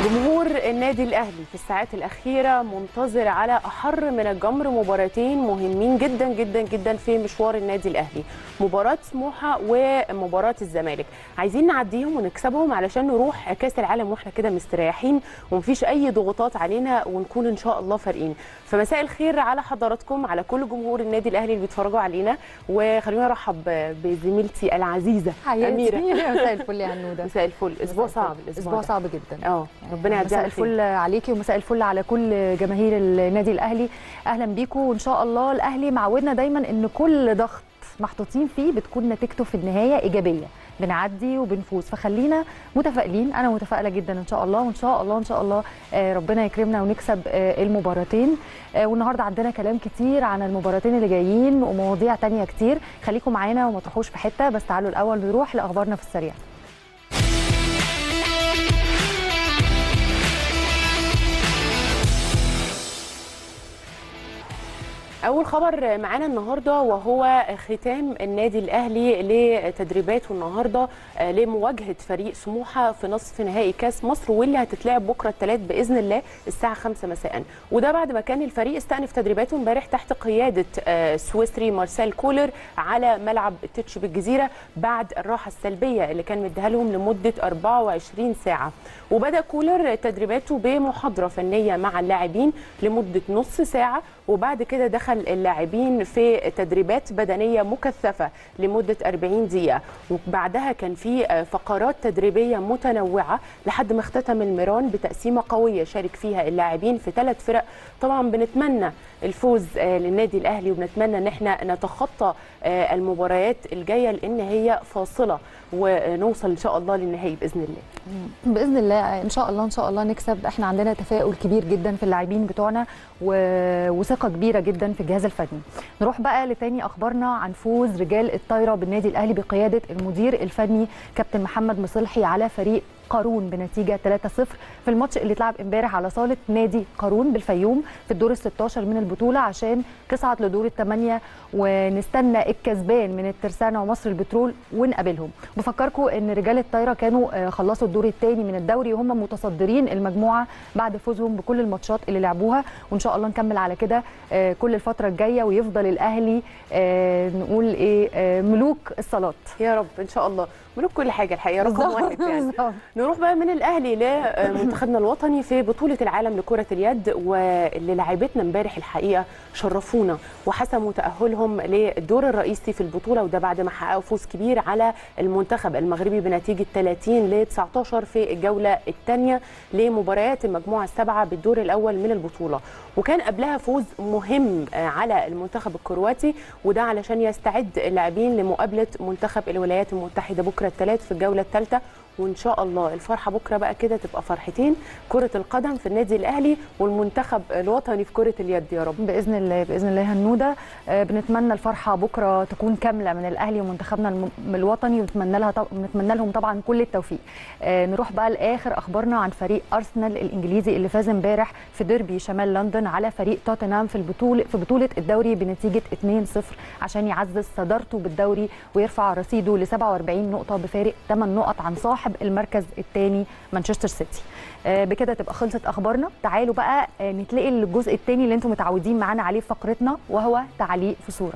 جمهور النادي الاهلي في الساعات الاخيره منتظر على احر من الجمر مباراتين مهمين جدا جدا جدا في مشوار النادي الاهلي مباراه سموحه ومباراه الزمالك عايزين نعديهم ونكسبهم علشان نروح كاس العالم واحنا كده مستريحين ومفيش اي ضغوطات علينا ونكون ان شاء الله فارقين فمساء الخير على حضراتكم على كل جمهور النادي الاهلي اللي بيتفرجوا علينا وخلونا ارحب بزميلتي العزيزه اميره مساء الفل يا هنوده مساء الفل اسبوع صعب اسبوع صعب جدا اه ربنا مساء يعديها الفل عليكي ومساء الفل على كل جماهير النادي الاهلي اهلا بيكم وان شاء الله الاهلي معودنا دايما ان كل ضغط محطوطين فيه بتكون نتيجته في النهايه ايجابيه بنعدي وبنفوز فخلينا متفائلين انا متفائله جدا ان شاء الله وان شاء الله ان شاء الله آه، ربنا يكرمنا ونكسب آه، المباراتين آه، والنهارده عندنا كلام كتير عن المباراتين اللي جايين ومواضيع تانية كتير خليكم معانا وما تروحوش في حته بس تعالوا الاول نروح لاخبارنا في السريع اول خبر معانا النهارده وهو ختام النادي الاهلي لتدريباته النهارده آه، لمواجهه فريق سموحه في نصف نهائي كاس مصر واللي هتتلعب بكره الثلاث باذن الله الساعه 5 مساء وده بعد ما كان الفريق استأنف تدريباته امبارح تحت قياده آه، السويسري مارسيل كولر على ملعب التتش بالجزيره بعد الراحه السلبيه اللي كان مديها لهم لمده 24 ساعه وبدا كولر تدريباته بمحاضره فنيه مع اللاعبين لمده نص ساعه وبعد كده دخل اللاعبين في تدريبات بدنيه مكثفه لمده 40 دقيقه وبعدها كان في فقرات تدريبيه متنوعه لحد ما اختتم الميران بتقسيمه قويه شارك فيها اللاعبين في ثلاث فرق طبعا بنتمنى الفوز آه، للنادي الاهلي وبنتمنى ان احنا نتخطى آه، المباريات الجايه لان هي فاصله ونوصل ان شاء الله للنهائي باذن الله باذن الله ان شاء الله ان شاء الله نكسب احنا عندنا تفاؤل كبير جدا في اللاعبين بتوعنا و... وثقه كبيره جدا في الجهاز الفني نروح بقى لتاني اخبارنا عن فوز رجال الطايره بالنادي الاهلي بقياده المدير الفني كابتن محمد مصلحي على فريق قارون بنتيجه 3-0 في الماتش اللي اتلعب امبارح على صاله نادي قارون بالفيوم في الدور ال 16 من البطوله عشان تصعد لدور الثمانيه ونستنى الكسبان من الترسانه ومصر البترول ونقابلهم بفكركم ان رجال الطايره كانوا آه، خلصوا الدور الثاني من الدوري وهم متصدرين المجموعه بعد فوزهم بكل الماتشات اللي لعبوها وان شاء الله نكمل على كده آه، كل الفتره الجايه ويفضل الاهلي آه، نقول ايه آه، ملوك الصالات يا رب ان شاء الله ملوك كل حاجه الحقيقه رقم بالظبط، واحد يعني بالظبط. نروح بقى من الاهلي لمنتخبنا الوطني في بطوله العالم لكره اليد واللي لعبتنا امبارح الحقيقه شرفونا وحسموا تاهلهم للدور الرئيسي في البطوله وده بعد ما حققوا فوز كبير على المنتخب المغربي بنتيجه 30 ل 19 في الجوله الثانيه لمباريات المجموعه السبعه بالدور الاول من البطوله وكان قبلها فوز مهم آه، على المنتخب الكرواتي وده علشان يستعد اللاعبين لمقابله منتخب الولايات المتحده بكره الثلاث في الجوله الثالثه وان شاء الله الفرحه بكره بقى كده تبقى فرحتين كره القدم في النادي الاهلي والمنتخب الوطني في كره اليد يا رب باذن الله باذن الله هنوده آه، بنتمنى الفرحه بكره تكون كامله من الاهلي ومنتخبنا الم- الوطني ونتمنى لها طب... نتمنى لهم طبعا كل التوفيق آه، نروح بقى لاخر اخبارنا عن فريق ارسنال الانجليزي اللي فاز امبارح في ديربي شمال لندن على فريق توتنهام في البطوله في بطوله الدوري بنتيجه 2-0 عشان يعزز صدارته بالدوري ويرفع رصيده ل 47 نقطه بفارق 8 نقط عن صاحب المركز الثاني مانشستر سيتي آه، بكده تبقى خلصت اخبارنا تعالوا بقى آه، نتلاقي الجزء الثاني اللي انتم متعودين معانا عليه في فقرتنا وهو تعليق في صوره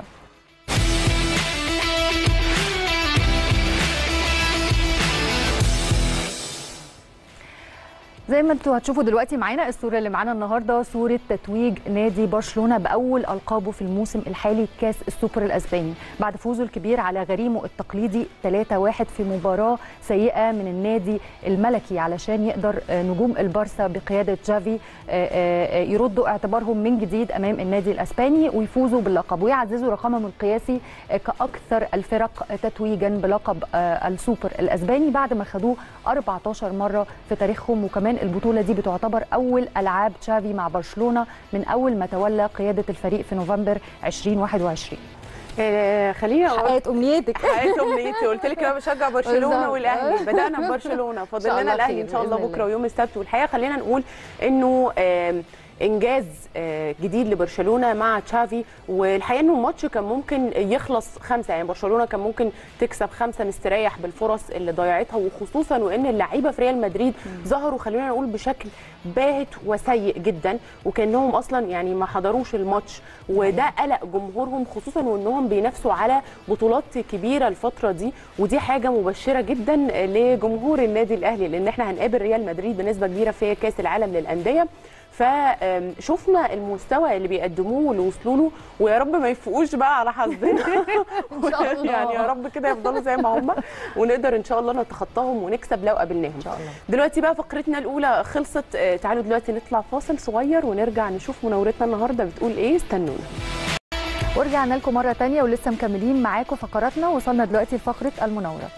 زي ما انتوا هتشوفوا دلوقتي معانا الصوره اللي معانا النهارده صوره تتويج نادي برشلونه باول القابه في الموسم الحالي كاس السوبر الاسباني بعد فوزه الكبير على غريمه التقليدي 3-1 في مباراه سيئه من النادي الملكي علشان يقدر آه، نجوم البارسا بقياده جافي آه، آه، آه، يردوا اعتبارهم من جديد امام النادي الاسباني ويفوزوا باللقب ويعززوا رقمهم القياسي آه، كاكثر الفرق تتويجا بلقب آه، السوبر الاسباني بعد ما خدوه 14 مره في تاريخهم وكمان البطوله دي بتعتبر اول العاب تشافي مع برشلونه من اول ما تولى قياده الفريق في نوفمبر 2021 آه، خليني اقول حققت امنيتك حققت امنيتي قلت لك انا بشجع برشلونه بالظبط. والاهلي بدانا ببرشلونه فاضل إن شاء لنا الله الاهلي خير ان شاء الله بإذن بكره الله. ويوم السبت والحقيقه خلينا نقول انه آم، انجاز آه، جديد لبرشلونه مع تشافي والحقيقه انه الماتش كان ممكن يخلص خمسه يعني برشلونه كان ممكن تكسب خمسه مستريح بالفرص اللي ضيعتها وخصوصا وان اللعيبه في ريال مدريد ظهروا خلينا نقول بشكل باهت وسيء جدا وكانهم اصلا يعني ما حضروش الماتش وده قلق جمهورهم خصوصا وانهم بينافسوا على بطولات كبيره الفتره دي ودي حاجه مبشره جدا لجمهور النادي الاهلي لان احنا هنقابل ريال مدريد بنسبه كبيره في كاس العالم للانديه فشفنا المستوى اللي بيقدموه واللي وصلوا له ويا رب ما يفوقوش بقى على حظنا إن شاء الله. يعني يا رب كده يفضلوا زي ما هم ونقدر ان شاء الله نتخطاهم ونكسب لو قابلناهم ان شاء الله دلوقتي بقى فقرتنا الاولى خلصت آه، تعالوا دلوقتي نطلع فاصل صغير ونرجع نشوف منورتنا النهارده بتقول ايه استنونا ورجعنا لكم مره تانية ولسه مكملين معاكم فقراتنا وصلنا دلوقتي لفقره المناوره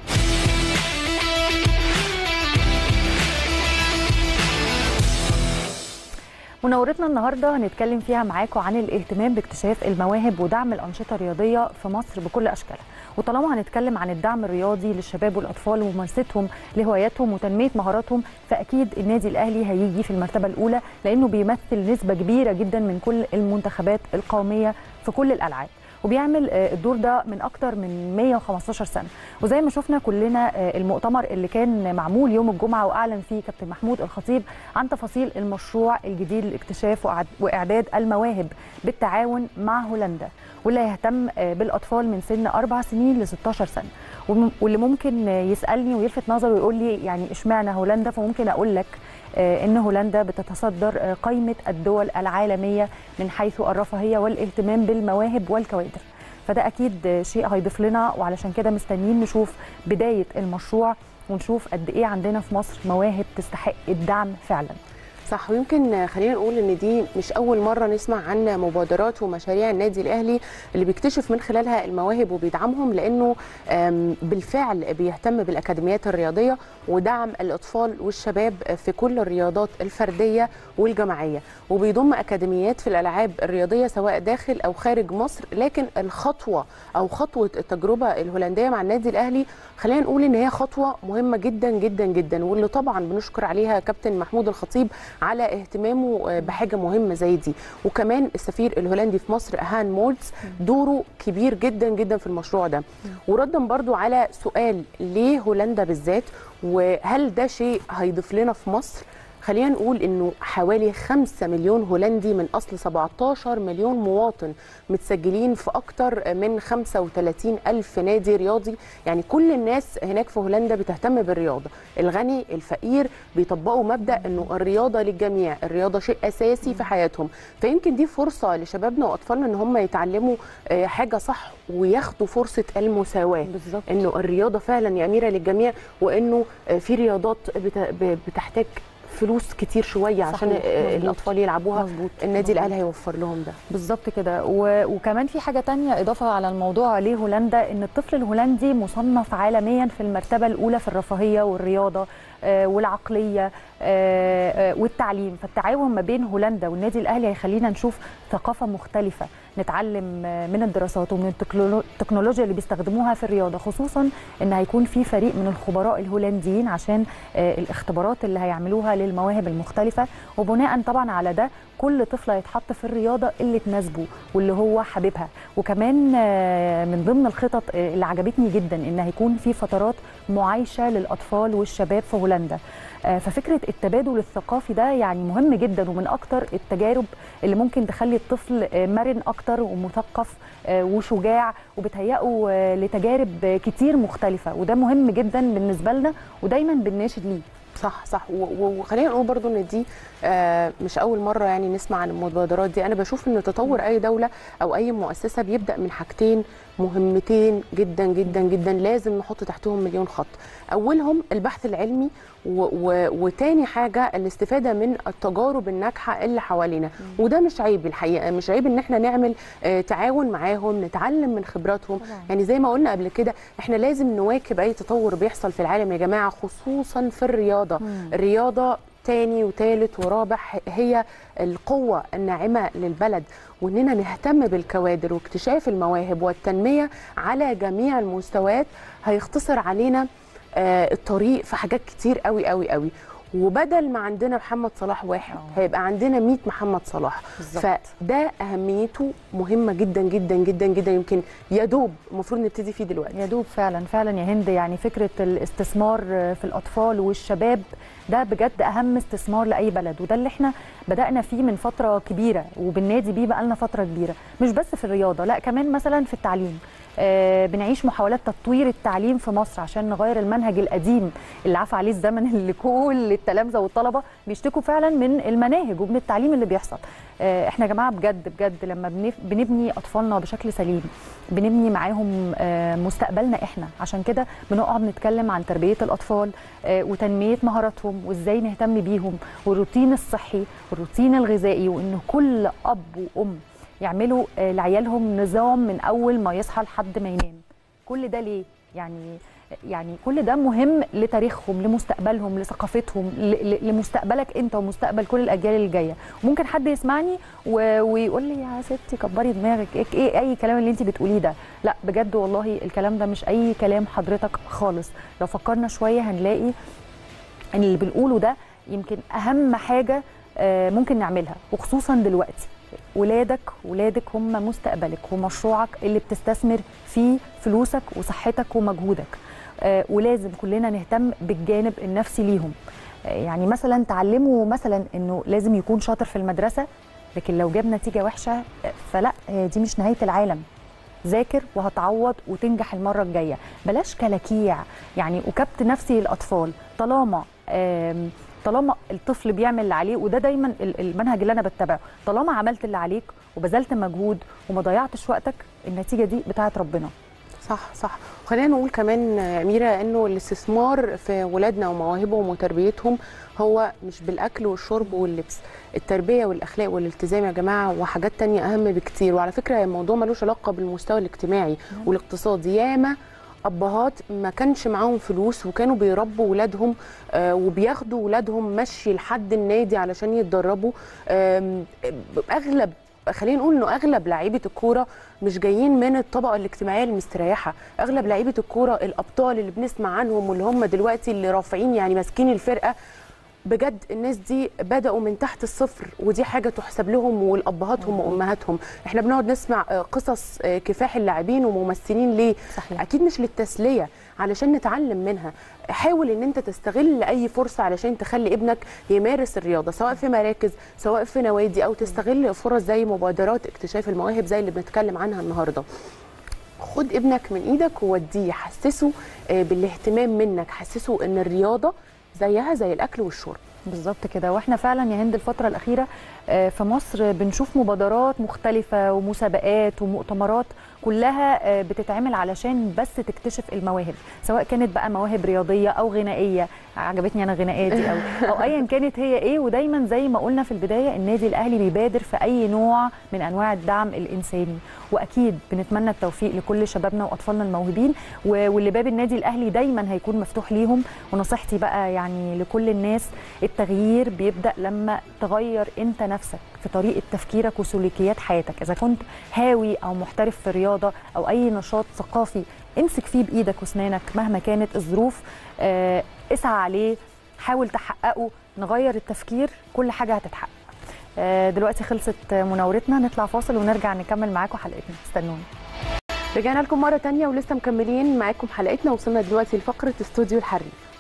مناورتنا النهارده هنتكلم فيها معاكم عن الاهتمام باكتشاف المواهب ودعم الانشطه الرياضيه في مصر بكل اشكالها وطالما هنتكلم عن الدعم الرياضي للشباب والاطفال وممارستهم لهواياتهم وتنميه مهاراتهم فاكيد النادي الاهلي هيجي في المرتبه الاولى لانه بيمثل نسبه كبيره جدا من كل المنتخبات القوميه في كل الالعاب وبيعمل آه، الدور ده من اكتر من 115 سنه وزي ما شفنا كلنا آه، المؤتمر اللي كان معمول يوم الجمعه واعلن فيه كابتن محمود الخطيب عن تفاصيل المشروع الجديد لاكتشاف وإعد- واعداد المواهب بالتعاون مع هولندا واللي هيهتم آه، بالاطفال من سن اربع سنين ل 16 سنه وم- واللي ممكن آه، يسالني ويلفت نظره ويقول لي يعني اشمعنى هولندا فممكن اقول لك آه، ان هولندا بتتصدر آه، قائمه الدول العالميه من حيث الرفاهيه والاهتمام بالمواهب والكوادر فده اكيد آه، شيء هيضيف لنا وعلشان كده مستنيين نشوف بدايه المشروع ونشوف قد ايه عندنا في مصر مواهب تستحق الدعم فعلا صح ويمكن خلينا نقول ان دي مش اول مره نسمع عن مبادرات ومشاريع النادي الاهلي اللي بيكتشف من خلالها المواهب وبيدعمهم لانه آم، بالفعل بيهتم بالاكاديميات الرياضيه ودعم الاطفال والشباب في كل الرياضات الفرديه والجماعيه وبيضم اكاديميات في الالعاب الرياضيه سواء داخل او خارج مصر لكن الخطوه او خطوه التجربه الهولنديه مع النادي الاهلي خلينا نقول ان هي خطوه مهمه جدا جدا جدا واللي طبعا بنشكر عليها كابتن محمود الخطيب على اهتمامه آه، بحاجه مهمه زي دي وكمان السفير الهولندي في مصر هان مولتز دوره كبير جدا جدا في المشروع ده وردا برضو على سؤال ليه هولندا بالذات وهل ده شيء هيضيف لنا في مصر خلينا نقول انه حوالي 5 مليون هولندي من اصل 17 مليون مواطن متسجلين في اكتر من 35 الف نادي رياضي يعني كل الناس هناك في هولندا بتهتم بالرياضه الغني الفقير بيطبقوا مبدا انه الرياضه للجميع الرياضه شيء اساسي في حياتهم فيمكن دي فرصه لشبابنا واطفالنا ان هم يتعلموا آه، حاجه صح وياخدوا فرصه المساواه بالظبط انه الرياضه فعلا يا اميره للجميع وانه آه، في رياضات بت- ب- بتحتاج فلوس كتير شويه عشان صحيح، آه، مظبوط. الاطفال يلعبوها مظبوط النادي مظبوط. الاهلي هيوفر لهم ده بالظبط كده و... وكمان في حاجه تانية اضافه على الموضوع ليه هولندا ان الطفل الهولندي مصنف عالميا في المرتبه الاولى في الرفاهيه والرياضه آه، والعقليه آه، آه، والتعليم فالتعاون ما بين هولندا والنادي الاهلي هيخلينا نشوف ثقافه مختلفه نتعلم آه، من الدراسات ومن التكنولو- التكنولوجيا اللي بيستخدموها في الرياضه خصوصا ان هيكون في فريق من الخبراء الهولنديين عشان آه، الاختبارات اللي هيعملوها للمواهب المختلفه وبناء طبعا على ده كل طفل هيتحط في الرياضه اللي تناسبه واللي هو حاببها وكمان آه، من ضمن الخطط آه، اللي عجبتني جدا ان هيكون في فترات معايشه للاطفال والشباب في هولندا آه، ففكره التبادل الثقافي ده يعني مهم جدا ومن اكتر التجارب اللي ممكن تخلي الطفل آه، مرن اكتر ومثقف آه، وشجاع وبتهيئه آه، لتجارب آه، كتير مختلفه وده مهم جدا بالنسبه لنا ودايما بنناشد ليه صح صح و- و- وخلينا نقول برضو ان دي آه، مش اول مره يعني نسمع عن المبادرات دي انا بشوف ان تطور اي دوله او اي مؤسسه بيبدا من حاجتين مهمتين جدا جدا جدا لازم نحط تحتهم مليون خط اولهم البحث العلمي و و وتاني حاجه الاستفاده من التجارب الناجحه اللي حوالينا وده مش عيب الحقيقه مش عيب ان احنا نعمل آه، تعاون معاهم نتعلم من خبراتهم طبعاً. يعني زي ما قلنا قبل كده احنا لازم نواكب اي تطور بيحصل في العالم يا جماعه خصوصا في الرياضه مم. الرياضه تاني وتالت ورابع هي القوة الناعمة للبلد وإننا نهتم بالكوادر واكتشاف المواهب والتنمية على جميع المستويات هيختصر علينا آه، الطريق في حاجات كتير قوي قوي قوي وبدل ما عندنا محمد صلاح واحد آه. هيبقى عندنا 100 محمد صلاح بالظبط. فده اهميته مهمه جدا جدا جدا جدا يمكن يا دوب المفروض نبتدي فيه دلوقتي يا دوب فعلا فعلا يا هند يعني فكره الاستثمار في الاطفال والشباب ده بجد اهم استثمار لاي بلد وده اللي احنا بدانا فيه من فتره كبيره وبالنادي بيه بقالنا فتره كبيره مش بس في الرياضه لا كمان مثلا في التعليم آه بنعيش محاولات تطوير التعليم في مصر عشان نغير المنهج القديم اللي عفى عليه الزمن اللي كل التلامذه والطلبه بيشتكوا فعلا من المناهج ومن التعليم اللي بيحصل آه احنا يا جماعه بجد بجد لما بنف- بنبني اطفالنا بشكل سليم بنبني معاهم آه مستقبلنا احنا عشان كده بنقعد نتكلم عن تربيه الاطفال آه وتنميه مهاراتهم وازاي نهتم بيهم والروتين الصحي والروتين الغذائي وان كل اب وام يعملوا آه، لعيالهم نظام من اول ما يصحى لحد ما ينام كل ده ليه يعني يعني كل ده مهم لتاريخهم لمستقبلهم لثقافتهم ل- ل- لمستقبلك انت ومستقبل كل الاجيال اللي جايه ممكن حد يسمعني و- ويقول لي يا ستي كبري دماغك ايه ايه اي كلام اللي انت بتقوليه ده لا بجد والله الكلام ده مش اي كلام حضرتك خالص لو فكرنا شويه هنلاقي ان اللي بنقوله ده يمكن اهم حاجه آه، ممكن نعملها وخصوصا دلوقتي ولادك ولادك هم مستقبلك ومشروعك اللي بتستثمر فيه فلوسك وصحتك ومجهودك آه، ولازم كلنا نهتم بالجانب النفسي ليهم آه، يعني مثلا تعلموا مثلا انه لازم يكون شاطر في المدرسه لكن لو جاب نتيجه وحشه آه، فلا آه، دي مش نهايه العالم ذاكر وهتعوض وتنجح المره الجايه بلاش كلاكيع يعني وكبت نفسي للاطفال طالما آم، طالما الطفل بيعمل اللي عليه وده دايما ال- المنهج اللي انا بتبعه طالما عملت اللي عليك وبذلت مجهود وما ضيعتش وقتك النتيجه دي بتاعت ربنا صح صح خلينا نقول كمان يا أميرة أنه الاستثمار في ولادنا ومواهبهم وتربيتهم هو مش بالأكل والشرب واللبس التربية والأخلاق والالتزام يا جماعة وحاجات تانية أهم بكتير وعلى فكرة الموضوع ملوش علاقة بالمستوى الاجتماعي والاقتصادي ياما ابهات ما كانش معاهم فلوس وكانوا بيربوا ولادهم آه، وبياخدوا ولادهم مشي لحد النادي علشان يتدربوا آم، اغلب خلينا نقول انه اغلب لعيبه الكوره مش جايين من الطبقه الاجتماعيه المستريحه اغلب لعيبه الكوره الابطال اللي بنسمع عنهم واللي هم دلوقتي اللي رافعين يعني ماسكين الفرقه بجد الناس دي بدأوا من تحت الصفر ودي حاجة تحسب لهم ولأبهاتهم وأمهاتهم احنا بنقعد نسمع آه، قصص آه، كفاح اللاعبين وممثلين ليه صحيح. أكيد مش للتسلية علشان نتعلم منها حاول ان انت تستغل اي فرصة علشان تخلي ابنك يمارس الرياضة سواء في مراكز سواء في نوادي او تستغل فرص زي مبادرات اكتشاف المواهب زي اللي بنتكلم عنها النهارده خد ابنك من ايدك ووديه حسسه آه، بالاهتمام منك حسسه ان الرياضة زيها زي الاكل والشرب بالظبط كده واحنا فعلا يا هند الفتره الاخيره آه، في مصر بنشوف مبادرات مختلفه ومسابقات ومؤتمرات كلها آه، بتتعمل علشان بس تكتشف المواهب سواء كانت بقى مواهب رياضيه او غنائيه عجبتني انا الغنائيه دي او او ايا كانت هي ايه ودايما زي ما قلنا في البدايه النادي الاهلي بيبادر في اي نوع من انواع الدعم الانساني واكيد بنتمنى التوفيق لكل شبابنا واطفالنا الموهوبين و- واللي باب النادي الاهلي دايما هيكون مفتوح ليهم ونصيحتي بقى يعني لكل الناس التغيير بيبدا لما تغير انت نفسك في طريقه تفكيرك وسلوكيات حياتك اذا كنت هاوي او محترف في رياضه او اي نشاط ثقافي امسك فيه بايدك واسنانك مهما كانت الظروف آه، اسعى عليه حاول تحققه نغير التفكير كل حاجه هتتحقق آه، دلوقتي خلصت مناورتنا نطلع فاصل ونرجع نكمل معاكم حلقتنا استنونا رجعنا لكم مرة تانية ولسه مكملين معاكم حلقتنا وصلنا دلوقتي لفقرة استوديو الحريف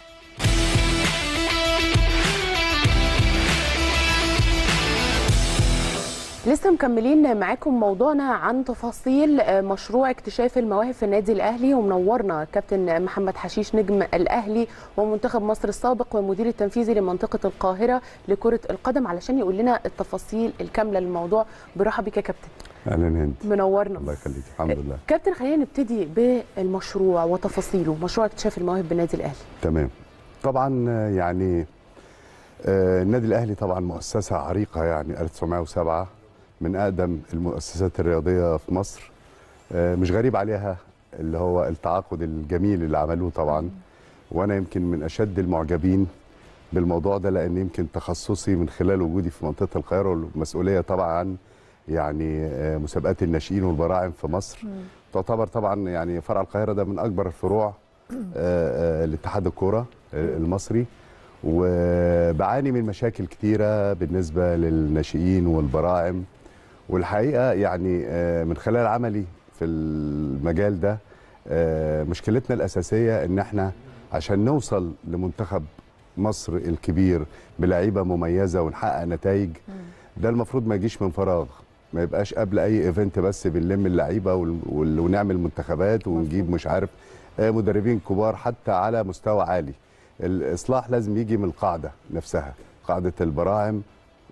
لسه مكملين معاكم موضوعنا عن تفاصيل آه، مشروع اكتشاف المواهب في النادي الاهلي ومنورنا كابتن محمد حشيش نجم الاهلي ومنتخب مصر السابق والمدير التنفيذي لمنطقه القاهره لكره القدم علشان يقول لنا التفاصيل الكامله للموضوع برحب بك يا كابتن اهلا هند منورنا الله يخليك الحمد لله كابتن خلينا نبتدي بالمشروع وتفاصيله مشروع اكتشاف المواهب بالنادي الاهلي تمام طبعا آه، يعني آه، النادي الاهلي طبعا مؤسسه عريقه يعني 1907 من اقدم المؤسسات الرياضيه في مصر آه، مش غريب عليها اللي هو التعاقد الجميل اللي عملوه طبعا وانا يمكن من اشد المعجبين بالموضوع ده لان يمكن تخصصي من خلال وجودي في منطقه القاهره والمسؤوليه طبعا عن يعني آه، مسابقات الناشئين والبراعم في مصر تعتبر طبعا يعني فرع القاهره ده من اكبر الفروع آه، آه، لاتحاد الكوره آه، المصري وبعاني من مشاكل كتيره بالنسبه للناشئين والبراعم والحقيقه يعني آه، من خلال عملي في المجال ده آه، مشكلتنا الاساسيه ان احنا عشان نوصل لمنتخب مصر الكبير بلعيبه مميزه ونحقق نتائج ده المفروض ما يجيش من فراغ ما يبقاش قبل اي ايفنت بس بنلم اللعيبه وال- وال- ونعمل منتخبات ونجيب مش عارف آه، مدربين كبار حتى على مستوى عالي الاصلاح لازم يجي من القاعده نفسها قاعده البراعم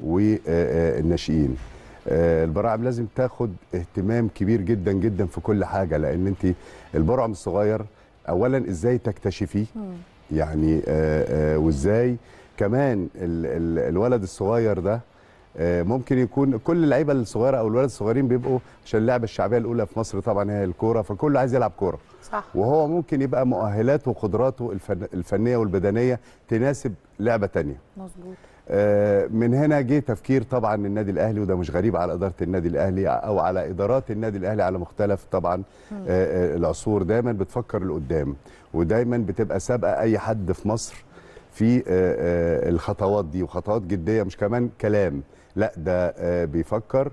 والناشئين البراعم لازم تاخد اهتمام كبير جدا جدا في كل حاجه لان انت البرعم الصغير اولا ازاي تكتشفيه يعني آه، آه، وازاي كمان ال ال الولد الصغير ده آه، ممكن يكون كل اللعيبه الصغيره او الولد الصغيرين بيبقوا عشان اللعبه الشعبيه الاولى في مصر طبعا هي الكوره فكله عايز يلعب كوره صح وهو ممكن يبقى مؤهلاته وقدراته الفن الفنيه والبدنيه تناسب لعبه تانية مظبوط آه، من هنا جه تفكير طبعا النادي الاهلي وده مش غريب على اداره النادي الاهلي او على ادارات النادي الاهلي على مختلف طبعا آه، آه، العصور دايما بتفكر لقدام ودايما بتبقى سابقه اي حد في مصر في آه، آه، الخطوات دي وخطوات جديه مش كمان كلام لا ده آه، بيفكر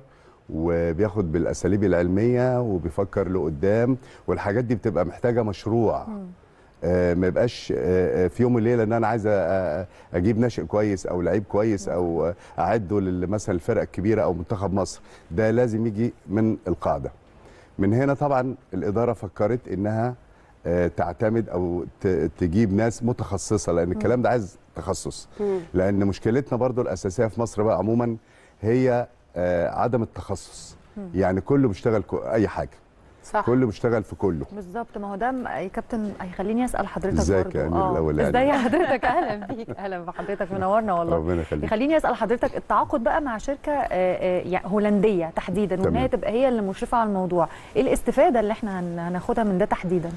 وبياخد بالاساليب العلميه وبيفكر لقدام والحاجات دي بتبقى محتاجه مشروع آه، ما يبقاش آه، آه، في يوم وليله ان انا عايز أ- أ- اجيب ناشئ كويس او لعيب كويس او آه، اعده لل- مثلا الفرقه الكبيره او منتخب مصر ده لازم يجي من القاعده من هنا طبعا الاداره فكرت انها آه، تعتمد او ت- تجيب ناس متخصصه لان الكلام ده عايز تخصص لان مشكلتنا برضو الاساسيه في مصر بقى عموما هي آه، عدم التخصص يعني كله بيشتغل كو- اي حاجه صح كله بيشتغل في كله بالظبط ما هو ده م- يا كابتن هيخليني اسال حضرتك ازيك برضو يا أمير الأول يعني؟ ازاي حضرتك اهلا بيك اهلا بحضرتك منورنا والله ربنا يخليك يخليني اسال حضرتك التعاقد بقى مع شركه آه، آه، يعني هولنديه تحديدا وان هي تمام. تبقى هي اللي مشرفه على الموضوع ايه الاستفاده اللي احنا هن- هناخدها من ده تحديدا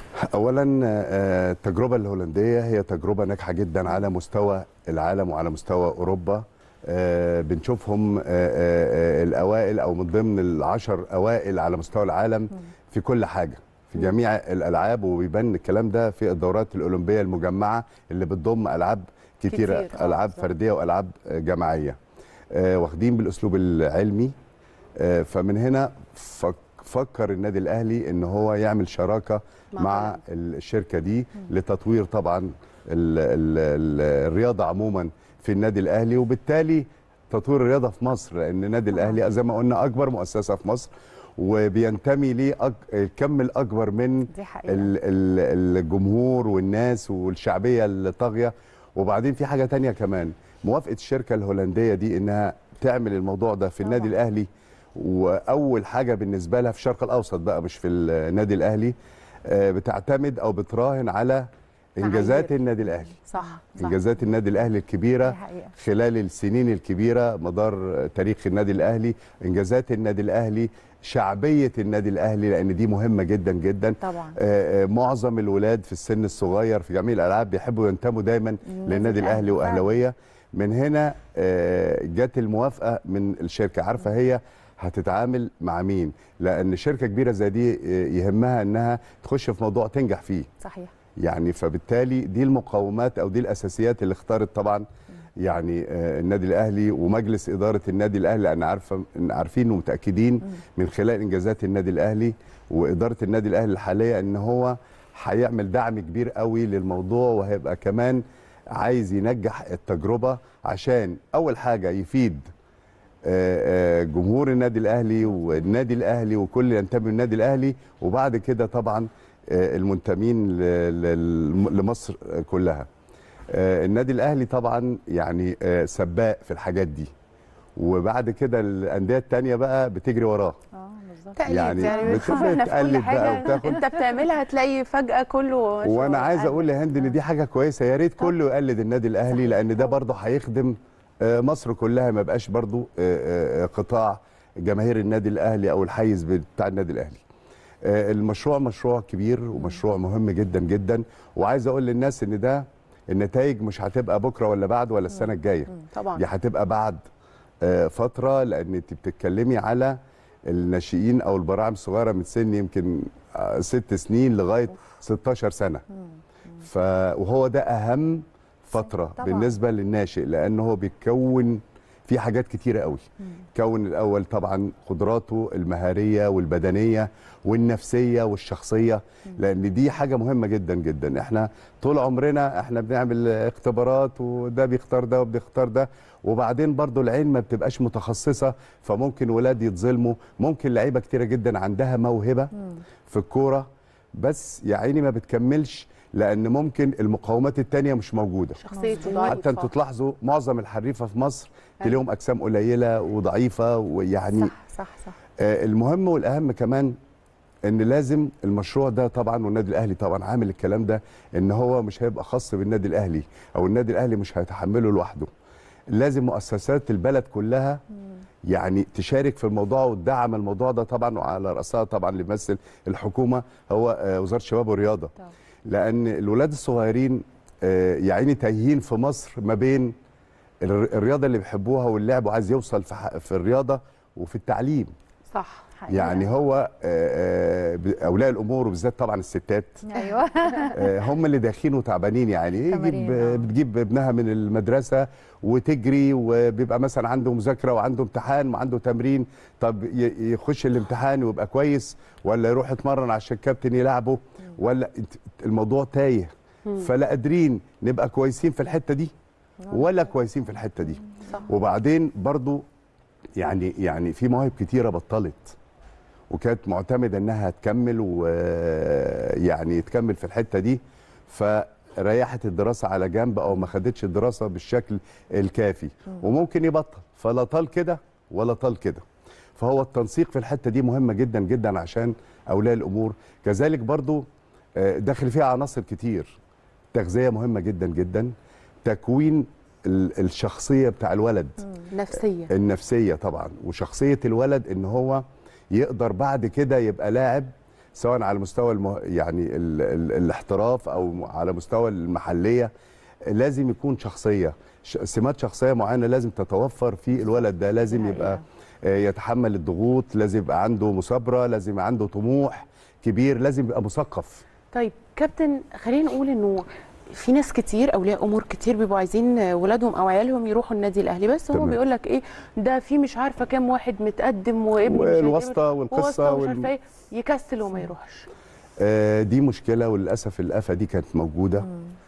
اولا آه، التجربه الهولنديه هي تجربه ناجحه جدا على مستوى العالم وعلى مستوى اوروبا آه، بنشوفهم آه، آه، آه، الاوائل او من ضمن العشر اوائل على مستوى العالم في كل حاجه في جميع الالعاب وبيبان الكلام ده في الدورات الاولمبيه المجمعه اللي بتضم العاب كتيره كتير، آه، العاب بالظبط. فرديه والعاب آه، جماعيه آه، واخدين بالاسلوب العلمي آه، فمن هنا فك- فكر النادي الاهلي ان هو يعمل شراكه مع مع, هولندا. الشركه دي لتطوير طبعا ال ال ال الرياضه عموما في النادي الاهلي وبالتالي تطوير الرياضه في مصر لان النادي الاهلي زي ما قلنا اكبر مؤسسه في مصر وبينتمي ليه أك... الكم الاكبر من دي حقيقه ال- ال- الجمهور والناس والشعبيه الطاغيه وبعدين في حاجه تانية كمان موافقه الشركه الهولنديه دي انها تعمل الموضوع ده في النادي طبعاً. الاهلي واول حاجه بالنسبه لها في الشرق الاوسط بقى مش في النادي الاهلي آه، بتعتمد او بتراهن على انجازات معايير. النادي الاهلي صح صح انجازات النادي الاهلي الكبيره دي حقيقه خلال السنين الكبيره مدار تاريخ النادي الاهلي انجازات النادي الاهلي شعبيه النادي الاهلي لان دي مهمه جدا جدا طبعا آه، آه، معظم الولاد في السن الصغير في جميع الالعاب بيحبوا ينتموا دايما للنادي الاهلي فعلاً. واهلاويه من هنا آه، جت الموافقه من الشركه عارفه هي هتتعامل مع مين لان شركه كبيره زي دي آه، يهمها انها تخش في موضوع تنجح فيه صحيح يعني فبالتالي دي المقومات او دي الاساسيات اللي اختارت طبعا يعني آه، النادي الاهلي ومجلس اداره النادي الاهلي لان عارفه إن عارفين ومتاكدين من خلال انجازات النادي الاهلي واداره النادي الاهلي الحاليه ان هو هيعمل دعم كبير قوي للموضوع وهيبقى كمان عايز ينجح التجربه عشان اول حاجه يفيد آه، آه، جمهور النادي الاهلي والنادي الاهلي وكل اللي ينتمي للنادي الاهلي وبعد كده طبعا آه، المنتمين ل- ل- لمصر كلها آه، النادي الاهلي طبعا يعني آه، سباق في الحاجات دي وبعد كده الانديه التانية بقى بتجري وراه اه بالظبط تقليد يعني يعني بنشوف بتبدأ احنا في كل تقلد بقى حاجه وتاخد- انت بتعملها هتلاقي فجاه كله ماشي وانا عايز قاعد. اقول لهند ان دي حاجه كويسه يا ريت كله يقلد النادي الاهلي صحيح. لان ده برضه هيخدم آه، مصر كلها ما يبقاش برضه آه، آه، قطاع جماهير النادي الاهلي او الحيز بتاع النادي الاهلي آه، المشروع مشروع كبير ومشروع مهم جدا جدا وعايز اقول للناس ان ده النتائج مش هتبقى بكره ولا بعد ولا السنه الجايه طبعا دي هتبقى بعد آه، فتره لان انت بتتكلمي على الناشئين او البراعم الصغيره من سن يمكن آه، ست سنين لغايه 16 سنه ف وهو ده اهم فتره طبعاً. بالنسبه للناشئ لان هو بيتكون في حاجات كتيره قوي كون الاول طبعا قدراته المهاريه والبدنيه والنفسيه والشخصيه لان دي حاجه مهمه جدا جدا احنا طول عمرنا احنا بنعمل اختبارات وده بيختار ده وبيختار ده وبعدين برضو العين ما بتبقاش متخصصه فممكن ولاد يتظلموا ممكن لعيبه كتيره جدا عندها موهبه في الكوره بس يا عيني ما بتكملش لان ممكن المقومات التانية مش موجوده شخصيته مظبوط. ضعيفه حتى انتوا تلاحظوا معظم الحريفه في مصر تلاقيهم اجسام قليله وضعيفه ويعني صح صح صح آه المهم والاهم كمان ان لازم المشروع ده طبعا والنادي الاهلي طبعا عامل الكلام ده ان هو مش هيبقى خاص بالنادي الاهلي او النادي الاهلي مش هيتحمله لوحده لازم مؤسسات البلد كلها يعني تشارك في الموضوع وتدعم الموضوع ده طبعا وعلى راسها طبعا اللي بيمثل الحكومه هو آه، وزاره الشباب والرياضه طبعا. لان الولاد الصغيرين آه، يا عيني تايهين في مصر ما بين الر- الرياضه اللي بيحبوها واللعب وعايز يوصل في ح- في الرياضه وفي التعليم صح حقيقة. يعني هو آه، آه، ب- اولياء الامور وبالذات طبعا الستات ايوه آه، هم اللي داخلين وتعبانين يعني يجيب تمارين، آه. بتجيب ابنها من المدرسه وتجري وبيبقى مثلا عنده مذاكره وعنده امتحان وعنده تمرين طب ي- يخش الامتحان ويبقى كويس ولا يروح يتمرن عشان الكابتن يلعبه ولا انت- الموضوع تايه فلا قادرين نبقى كويسين في الحته دي ولا كويسين في الحته دي صح. وبعدين برضو يعني يعني في مواهب كتيره بطلت وكانت معتمده انها تكمل ويعني تكمل في الحته دي فريحت الدراسه على جنب او ما خدتش الدراسه بالشكل الكافي وممكن يبطل فلا طال كده ولا طال كده فهو التنسيق في الحته دي مهمه جدا جدا عشان اولياء الامور كذلك برضو آه، داخل فيها عناصر كتير تغذيه مهمه جدا جدا تكوين ال- الشخصيه بتاع الولد نفسيه النفسيه طبعا وشخصيه الولد ان هو يقدر بعد كده يبقى لاعب سواء على مستوى المه... يعني ال... ال... الاحتراف او على مستوى المحليه لازم يكون شخصيه ش... سمات شخصيه معينه لازم تتوفر في الولد ده لازم دي يبقى حقيقة. آه، يتحمل الضغوط لازم يبقى عنده مثابره لازم يبقى عنده طموح كبير لازم يبقى مثقف طيب كابتن خلينا نقول انه في ناس كتير اولياء امور كتير بيبقوا عايزين ولادهم او عيالهم يروحوا النادي الاهلي بس هو تمام. بيقول لك ايه ده في مش عارفه كام واحد متقدم وابني مش والواسطة هيتقبل، والقصة وواسطة ومش وال- عارفه ايه يكسل وما يروحش آه، دي مشكله وللاسف الافه دي كانت موجوده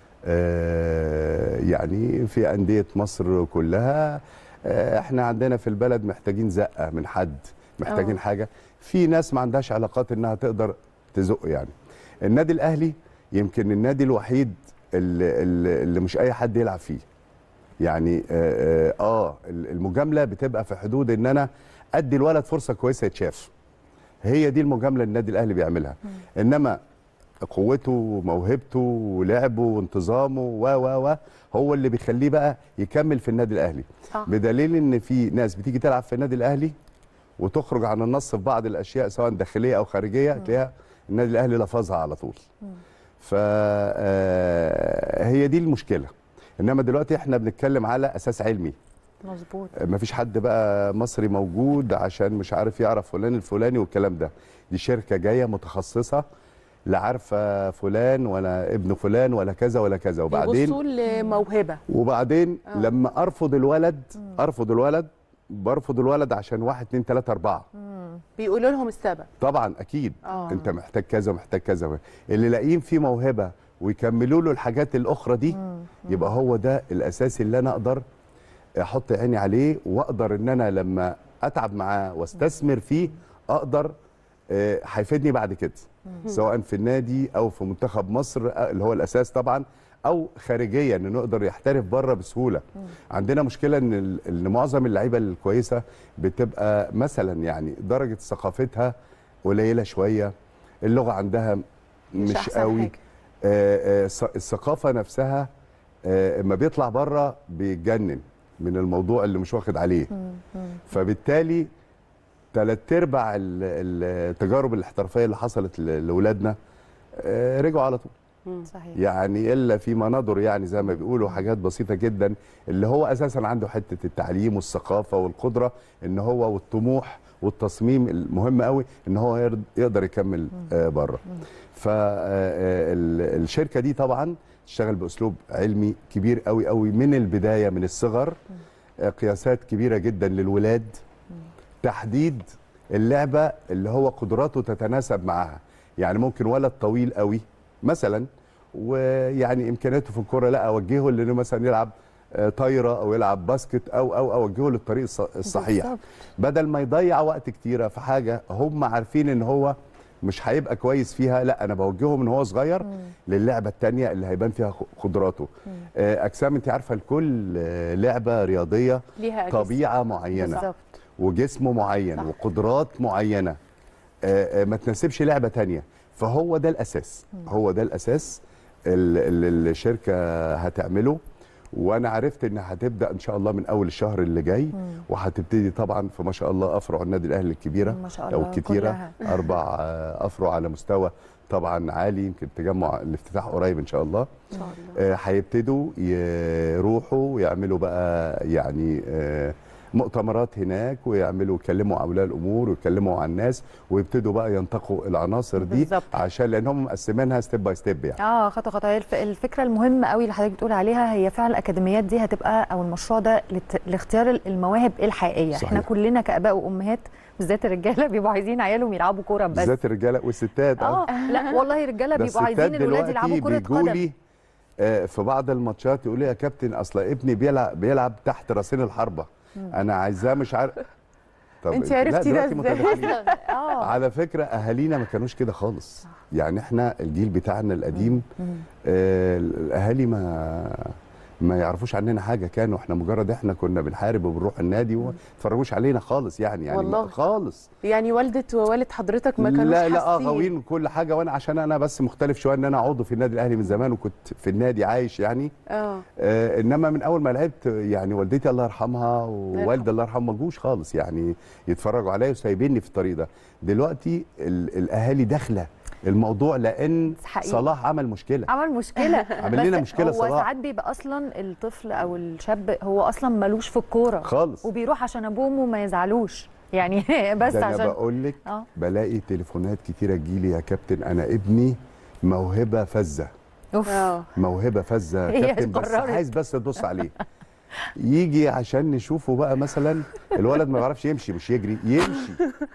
آه، يعني في انديه مصر كلها آه، احنا عندنا في البلد محتاجين زقه من حد محتاجين آه. حاجه في ناس ما عندهاش علاقات انها تقدر تزق يعني النادي الاهلي يمكن النادي الوحيد اللي, اللي اللي مش اي حد يلعب فيه يعني اه, آه, آه المجامله بتبقى في حدود ان انا ادي الولد فرصه كويسه يتشاف هي دي المجامله اللي النادي الاهلي بيعملها انما قوته وموهبته ولعبه وانتظامه و و و هو اللي بيخليه بقى يكمل في النادي الاهلي صح بدليل ان في ناس بتيجي تلعب في النادي الاهلي وتخرج عن النص في بعض الاشياء سواء داخليه او خارجيه تلاقيها النادي الاهلي لفظها على طول فهي دي المشكله انما دلوقتي احنا بنتكلم على اساس علمي مظبوط ما فيش حد بقى مصري موجود عشان مش عارف يعرف فلان الفلاني والكلام ده دي شركه جايه متخصصه لا عارفه فلان ولا ابن فلان ولا كذا ولا كذا وبعدين يبصوا لموهبه وبعدين آه. لما ارفض الولد ارفض الولد برفض برفض عشان واحد اتنين تلاته اربعه بيقولوا لهم السبب طبعا اكيد آه. انت محتاج كذا ومحتاج كذا اللي لاقيين فيه موهبه ويكملوا له الحاجات الاخرى دي يبقى هو ده الاساسي اللي انا اقدر احط عيني عليه واقدر ان انا لما اتعب معاه واستثمر فيه اقدر آه، هيفيدني بعد كده سواء في النادي او في منتخب مصر آه، اللي هو الاساس طبعا او خارجيا انه يقدر يحترف بره بسهوله عندنا مشكله ان ال- ان معظم اللعيبه الكويسه بتبقى مثلا يعني درجه ثقافتها قليله شويه اللغه عندها مش, أحسن قوي حاجة. آه، آه، الث- الثقافه نفسها آه، اما بيطلع بره بيتجنن من الموضوع اللي مش واخد عليه فبالتالي ثلاث ارباع ال- ال- التجارب الاحترافيه اللي حصلت ل- لاولادنا آه، رجعوا على طول صحيح يعني الا في مناظر يعني زي ما بيقولوا حاجات بسيطه جدا اللي هو اساسا عنده حته التعليم والثقافه والقدره ان هو والطموح والتصميم المهم قوي ان هو يرد- يقدر يكمل آه بره فالشركه دي طبعا تشتغل باسلوب علمي كبير قوي قوي من البدايه من الصغر آه، قياسات كبيره جدا للولاد تحديد اللعبه اللي هو قدراته تتناسب معاها يعني ممكن ولد طويل قوي مثلا ويعني امكانياته في الكوره لا اوجهه لانه مثلا يلعب آه، طايره او يلعب باسكت او او اوجهه للطريق الص- الصحيح بالظبط. بدل ما يضيع وقت كتيره في حاجه هم عارفين ان هو مش هيبقى كويس فيها لا انا بوجهه من هو صغير للعبه الثانيه اللي هيبان فيها خ- قدراته آه، اجسام انت عارفه لكل آه، لعبه رياضيه ليها أجهزة. طبيعه معينه بالظبط وجسم معين صح. وقدرات معينه آه، آه، ما تناسبش لعبه تانية فهو ده الاساس هو ده الاساس اللي الشركه هتعمله وانا عرفت ان هتبدا ان شاء الله من اول الشهر اللي جاي وهتبتدي طبعا في ما شاء الله افرع النادي الاهلي الكبيره ما شاء او الله الكتيره كلها. اربع آه، افرع على مستوى طبعا عالي يمكن تجمع الافتتاح قريب ان شاء الله إن شاء الله. آه، هيبتدوا يروحوا ويعملوا بقى يعني آه، مؤتمرات هناك ويعملوا يكلموا اولياء الامور ويكلموا عن الناس ويبتدوا بقى ينتقوا العناصر دي بالظبط. عشان لان هم مقسمينها ستيب باي ستيب يعني اه خطوه خطوه هي الف- الفكره المهمه قوي اللي حضرتك بتقول عليها هي فعلا الاكاديميات دي هتبقى او المشروع ده لت- لاختيار المواهب الحقيقيه صحيح. احنا كلنا كاباء وامهات بالذات الرجاله بيبقوا عايزين عيالهم يلعبوا كوره بس بالذات الرجاله والستات اه لا والله الرجاله ده بيبقوا عايزين الستات الولاد دلوقتي يلعبوا كره بيجوا قدم لي آه، في بعض الماتشات يقول لي يا كابتن اصل ابني بيلعب بيلعب تحت راسين الحربه انا عايزاه مش عارف طب انت لا، عرفتي ده دلوقتي ازاي؟ متدخلين. اه على فكره اهالينا ما كانوش كده خالص يعني احنا الجيل بتاعنا القديم آه الاهالي ما ما يعرفوش عننا حاجه كانوا احنا مجرد احنا كنا بنحارب وبنروح النادي وما يتفرجوش علينا خالص يعني يعني والله. خالص يعني والده ووالد حضرتك ما كانوش لا لا اه حاسين. غاويين كل حاجه وانا عشان انا بس مختلف شويه ان انا عضو في النادي الاهلي من زمان وكنت في النادي عايش يعني اه آه انما من اول ما لعبت يعني والدتي الله يرحمها ووالدي الله يرحمه ما جوش خالص يعني يتفرجوا عليا وسايبيني في الطريق ده دلوقتي ال- الاهالي داخله الموضوع لان حقيقي. صلاح عمل مشكله عمل مشكله عمل لنا بس مشكلة هو صلاح. ساعات بيبقى اصلا الطفل او الشاب هو اصلا ملوش في الكوره خالص وبيروح عشان ابوه وامه ما يزعلوش يعني بس ده انا عشان بقول لك اه بلاقي تليفونات كتيره تجيلي يا كابتن انا ابني موهبه فذه اوف اه موهبه فذه هي يا كابتن بس قررت. عايز بس تبص عليه يجي عشان نشوفه بقى مثلا الولد ما بيعرفش يمشي مش يجري يمشي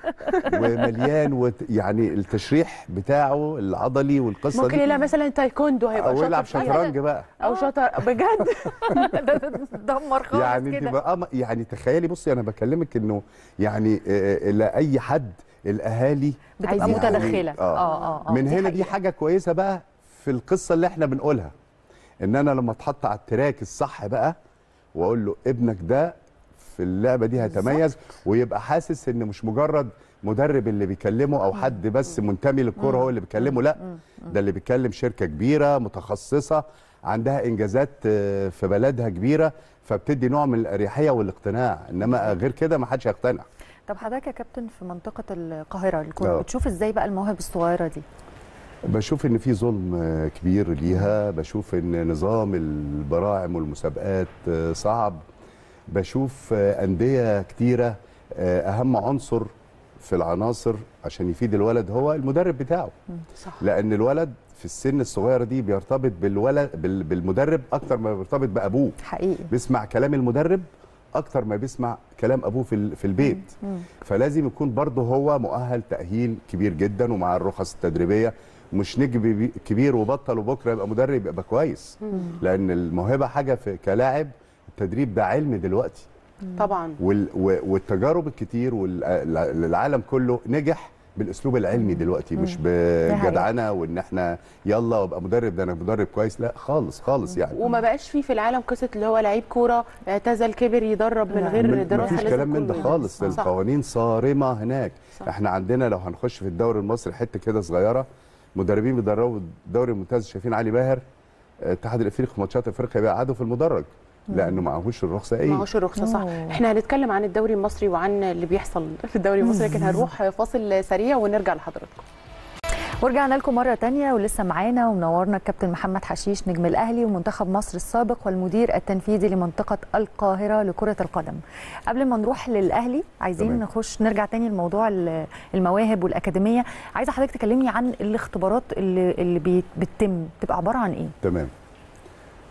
ومليان وت... يعني التشريح بتاعه العضلي والقصه ممكن دي يلعب مثلا تايكوندو هيبقى او يلعب شاطر فيها. شطرنج بقى او شاطر بجد ده- ده دمر خالص يعني انت كده بقى آه، يعني تخيلي بصي انا بكلمك انه يعني آه، آه، لاي حد الاهالي بتبقى عايزين- متدخله آه. اه اه اه من هنا دي حقيقة. حاجه كويسه بقى في القصه اللي احنا بنقولها ان انا لما اتحط على التراك الصح بقى واقول له ابنك ده في اللعبه دي هيتميز ويبقى حاسس ان مش مجرد مدرب اللي بيكلمه او حد بس منتمي للكوره هو اللي بيكلمه لا ده اللي بيتكلم شركه كبيره متخصصه عندها انجازات آه، في بلدها كبيره فبتدي نوع من الاريحيه والاقتناع انما غير كده ما حدش هيقتنع طب حضرتك يا كابتن في منطقه القاهره الكوره آه. بتشوف ازاي بقى المواهب الصغيره دي بشوف ان في ظلم آه، كبير ليها بشوف ان نظام البراعم والمسابقات آه، صعب بشوف آه، انديه كتيره آه، اهم عنصر في العناصر عشان يفيد الولد هو المدرب بتاعه صح لان الولد في السن الصغيره دي بيرتبط بالولد بال- بالمدرب اكتر ما بيرتبط بابوه حقيقي بيسمع كلام المدرب اكتر ما بيسمع كلام ابوه في ال- في البيت مم. فلازم يكون برضه هو مؤهل تاهيل كبير جدا ومع الرخص التدريبيه مش نجم بي- كبير وبطل وبكره يبقى مدرب يبقى كويس لان الموهبه حاجه في كلاعب التدريب ده علم دلوقتي طبعا وال و- والتجارب الكتير والعالم كله نجح بالاسلوب العلمي دلوقتي مش بجدعنه وان احنا يلا وابقى مدرب ده انا مدرب كويس لا خالص خالص يعني وما بقاش فيه في العالم قصه اللي هو لعيب كوره اعتزل كبر يدرب من لا. غير من- دراسه مفيش لازم كلام من ده كله خالص يدرس. صح. القوانين صارمه هناك صح. احنا عندنا لو هنخش في الدوري المصري حته كده صغيره مدربين بيدربوا الدوري الممتاز شايفين علي باهر آه، الاتحاد الافريقي في ماتشات افريقيا بيقعدوا في المدرج لانه معهوش الرخصه ايه معهوش الرخصه صح أوه. احنا هنتكلم عن الدوري المصري وعن اللي بيحصل في الدوري المصري لكن هنروح فاصل سريع ونرجع لحضراتكم ورجعنا لكم مرة تانية ولسه معانا ومنورنا الكابتن محمد حشيش نجم الأهلي ومنتخب مصر السابق والمدير التنفيذي لمنطقة القاهرة لكرة القدم قبل ما نروح للأهلي عايزين تمام. نخش نرجع تاني لموضوع ال- المواهب والأكاديمية عايزة حضرتك تكلمني عن الاختبارات اللي, اللي بي- بتتم بتبقى عبارة عن إيه؟ تمام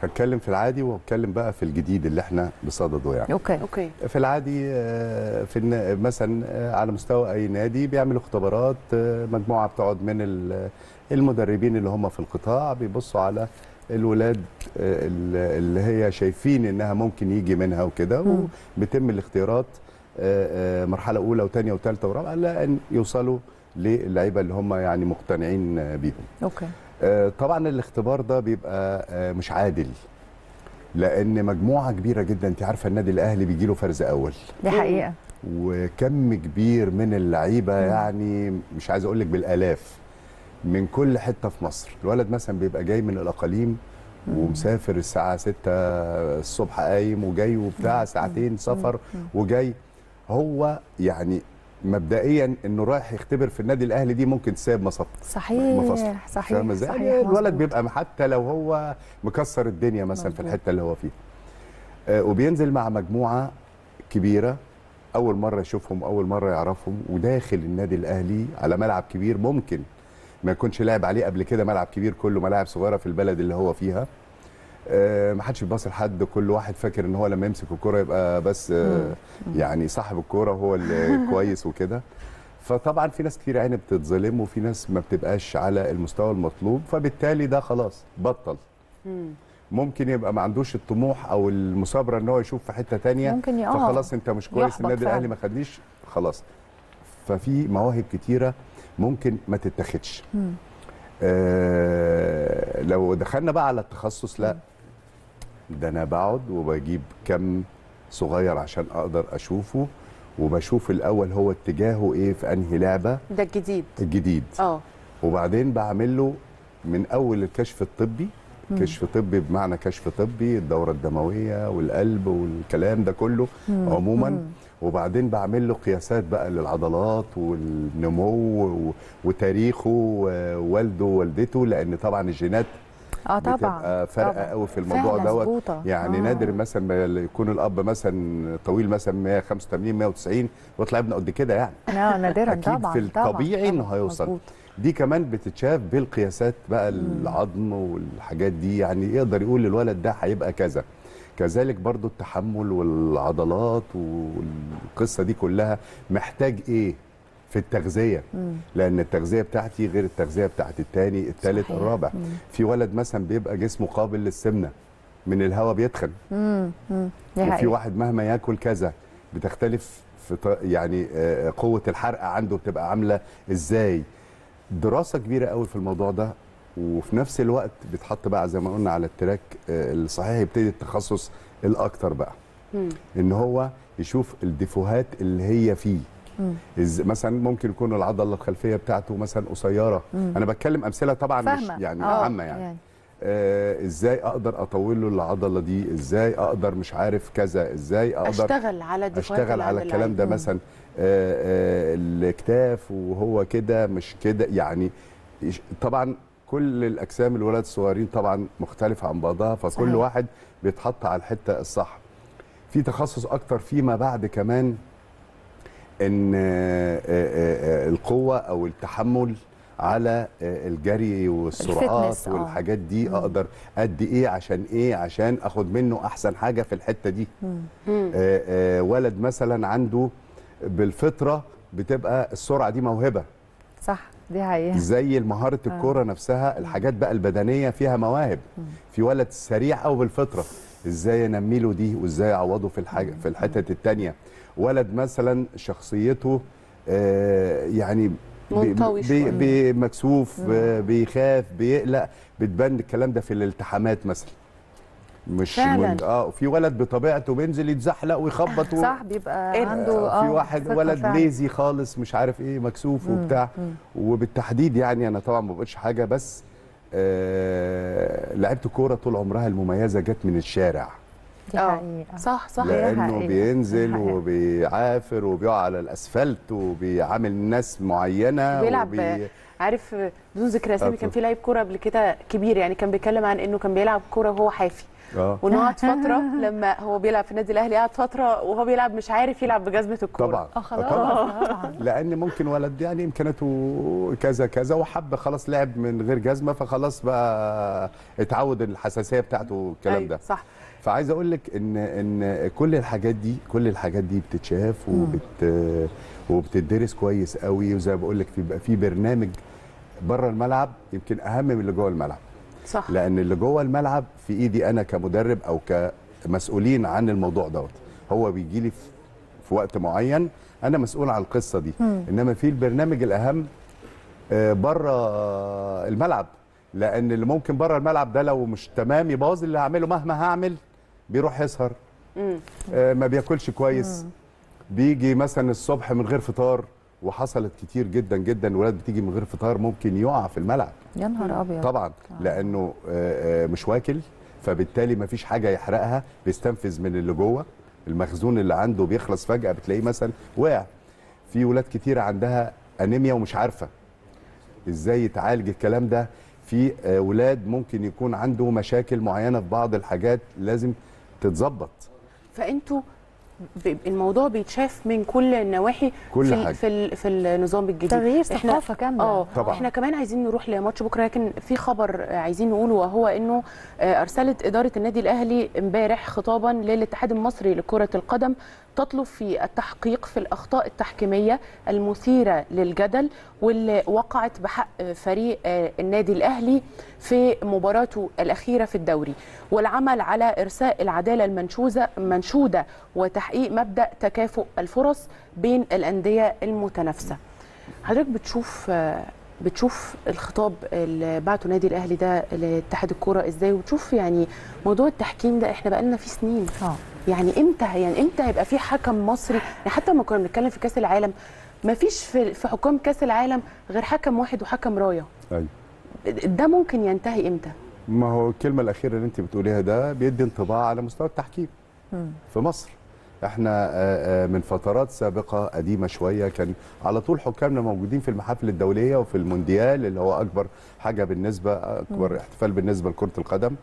هتكلم في العادي وهتكلم بقى في الجديد اللي احنا بصدده يعني اوكي اوكي في العادي آه، في النا- مثلا آه، على مستوى اي نادي بيعملوا اختبارات آه، مجموعه بتقعد من ال- المدربين اللي هم في القطاع بيبصوا على الولاد آه، ال- اللي هي شايفين انها ممكن يجي منها وكده مم. وبيتم الاختيارات آه، آه، مرحله اولى وثانيه وثالثه ورابعه لان يوصلوا للعيبه اللي هم يعني مقتنعين آه، بيهم اوكي آه، طبعا الاختبار ده بيبقى آه، مش عادل لان مجموعه كبيره جدا انت عارفه النادي الاهلي بيجي له فرز اول دي حقيقه وكم كبير من اللعيبه يعني مش عايز اقول لك بالالاف من كل حته في مصر الولد مثلا بيبقى جاي من الاقاليم ومسافر الساعه 6 الصبح قايم وجاي وبتاع ساعتين سفر وجاي هو يعني مبدئيا انه رايح يختبر في النادي الاهلي دي ممكن تساب مصف مفاصل. صحيح صحيح فاهمه ازاي؟ صحيح يعني الولد مظبوط. بيبقى حتى لو هو مكسر الدنيا مثلا في مظبوط. الحته اللي هو فيها. آه وبينزل مع مجموعه كبيره اول مره يشوفهم اول مره يعرفهم وداخل النادي الاهلي على ملعب كبير ممكن ما يكونش لعب عليه قبل كده ملعب كبير كله ملاعب صغيره في البلد اللي هو فيها. آه ما حدش بيباصي لحد كل واحد فاكر ان هو لما يمسك الكوره يبقى بس آه يعني صاحب الكوره هو اللي كويس وكده. فطبعا في ناس كتير عيني بتتظلم وفي ناس ما بتبقاش على المستوى المطلوب فبالتالي ده خلاص بطل مم. ممكن يبقى ما عندوش الطموح او المثابره ان هو يشوف في حته تانية ممكن ي- آه. فخلاص انت مش كويس يحبط النادي فعلا. الاهلي ما خدنيش خلاص ففي مواهب كتيره ممكن ما تتاخدش مم. آه لو دخلنا بقى على التخصص لا ده انا بقعد وبجيب كم صغير عشان اقدر اشوفه وبشوف الاول هو اتجاهه ايه في انهي لعبه ده الجديد الجديد اه وبعدين بعمل له من اول الكشف الطبي كشف طبي بمعنى كشف طبي الدوره الدمويه والقلب والكلام ده كله عموما وبعدين بعمل له قياسات بقى للعضلات والنمو و- وتاريخه ووالده ووالدته لان طبعا الجينات اه طبعا بتبقى فارقه طبعاً. قوي في الموضوع فعلا دوت مظبوطة. يعني آه. نادر مثلا ما يكون الاب مثلا طويل مثلا 185 190 ويطلع ابنه قد كده يعني لا نادرا أكيد طبعا في طبعاً، الطبيعي إنه طبعاً، هيوصل. مظبوط. دي كمان بتتشاف بالقياسات بقى العظم والحاجات دي يعني يقدر يقول للولد ده هيبقى كذا كذلك برضو التحمل والعضلات والقصة دي كلها محتاج ايه في التغذية لأن التغذية بتاعتي غير التغذية بتاعت التاني التالت صحيح. الرابع في ولد مثلا بيبقى جسمه قابل للسمنة من الهواء بيتخن امم امم دي وفي حقيقة. واحد مهما ياكل كذا بتختلف في ط- يعني آه، قوه الحرق عنده بتبقى عامله ازاي دراسه كبيره قوي في الموضوع ده وفي نفس الوقت بيتحط بقى زي ما قلنا على التراك آه، الصحيح يبتدي التخصص الاكتر بقى مم. ان هو يشوف الديفوهات اللي هي فيه مم. إز مثلا ممكن يكون العضله الخلفيه بتاعته مثلا قصيره مم. انا بتكلم امثله طبعا مش فاهمة يعني آه، عامه يعني آه ازاي اقدر اطول له العضله دي ازاي اقدر مش عارف كذا ازاي اقدر اشتغل على الدفاعات اشتغل اللي على عند الكلام ده اللعيب. مثلا آه، آه، الاكتاف وهو كده مش كده يعني يش- طبعا كل الاجسام الولاد الصغيرين طبعا مختلفه عن بعضها فكل صحيح. واحد بيتحط على الحته الصح في تخصص اكتر فيما بعد كمان ان آه، آه، آه، القوه او التحمل على آه، الجري والسرعات الفتنس، آه. والحاجات دي اقدر ادي ايه عشان ايه عشان اخد منه احسن حاجه في الحته دي مم. آه، آه، ولد مثلا عنده بالفطره بتبقى السرعه دي موهبه صح دي حقيقة زي مهاره الكوره نفسها الحاجات بقى البدنيه فيها مواهب في ولد سريع او بالفطره ازاي انمي له دي وازاي اعوضه في الحاجه في الحتت التانية ولد مثلا شخصيته آه، يعني بي- منطوي بي- شوية. بي- مكسوف آه، بيخاف بيقلق بتبان الكلام ده في الالتحامات مثلا مش فعلاً. من اه في ولد بطبيعته بينزل يتزحلق ويخبط و- صح بيبقى إيه؟ عنده آه، في اه واحد ثقة ولد فعلاً. ليزي خالص مش عارف ايه مكسوف وبتاع وبالتحديد يعني انا طبعا ما بقولش حاجه بس آه لعبت كوره طول عمرها المميزه جت من الشارع دي آه. حقيقة. صح صح لا. لانه حقيقة. بينزل حقيقة. وبيعافر وبيقع على الاسفلت وبيعامل ناس معينه بيلعب وبي... عارف بدون ذكر اسامي آه، كان في لعيب كوره قبل كده كبير يعني كان بيتكلم عن انه كان بيلعب كوره وهو حافي اه وانه قعد فتره لما هو بيلعب في النادي الاهلي قعد فتره وهو بيلعب مش عارف يلعب بجزمه الكوره طبعا اه خلاص طبعا طبعا لان ممكن ولد يعني امكانياته كذا كذا وحب خلاص لعب من غير جزمه فخلاص بقى اتعود الحساسيه بتاعته والكلام أيوة، ده صح فعايز اقول لك ان ان كل الحاجات دي كل الحاجات دي بتتشاف وبت وبتدرس كويس قوي وزي ما بقول لك بيبقى في برنامج بره الملعب يمكن اهم من اللي جوه الملعب صح لان اللي جوه الملعب في ايدي انا كمدرب او كمسؤولين عن الموضوع دوت هو بيجي لي في- في وقت معين انا مسؤول عن القصه دي انما في البرنامج الاهم بره الملعب لان اللي ممكن بره الملعب ده لو مش تمام يبوظ اللي هعمله مهما هعمل بيروح يسهر مم. آه، ما بياكلش كويس بيجي مثلا الصبح من غير فطار وحصلت كتير جدا جدا الولاد بتيجي من غير فطار ممكن يقع في الملعب يا نهار ابيض طبعا لانه آه، آه، مش واكل فبالتالي ما فيش حاجه يحرقها بيستنفذ من اللي جوه المخزون اللي عنده بيخلص فجاه بتلاقيه مثلا وقع في ولاد كتير عندها انيميا ومش عارفه ازاي يتعالج الكلام ده في آه، ولاد ممكن يكون عنده مشاكل معينه في بعض الحاجات لازم تتظبط فانتوا ب- الموضوع بيتشاف من كل النواحي كل في ال- حاجة. في ال- في النظام الجديد تغيير إحنا- ثقافة كاملة. اه طبعاً. احنا كمان عايزين نروح لماتش بكره لكن في خبر آه، عايزين نقوله وهو انه آه، ارسلت اداره النادي الاهلي امبارح خطابا للاتحاد المصري لكره القدم تطلب في التحقيق في الاخطاء التحكيميه المثيره للجدل واللي وقعت بحق فريق آه، النادي الاهلي في مباراته الاخيره في الدوري والعمل على ارساء العداله المنشوزه منشوده وتحقيق مبدا تكافؤ الفرص بين الانديه المتنافسه حضرتك بتشوف آه، بتشوف الخطاب اللي بعته نادي الاهلي ده لاتحاد الكوره ازاي وتشوف يعني موضوع التحكيم ده احنا بقالنا فيه سنين اه يعني امتى يعني امتى هيبقى في حكم مصري يعني حتى لما كنا بنتكلم في كاس العالم ما فيش في في حكام كاس العالم غير حكم واحد وحكم رايه ايوه ده ممكن ينتهي امتى ما هو الكلمه الاخيره اللي انت بتقوليها ده بيدي انطباع على مستوى التحكيم في مصر احنا آه، آه، من فترات سابقه قديمه شويه كان على طول حكامنا موجودين في المحافل الدوليه وفي المونديال اللي هو اكبر حاجه بالنسبه اكبر احتفال بالنسبه لكره القدم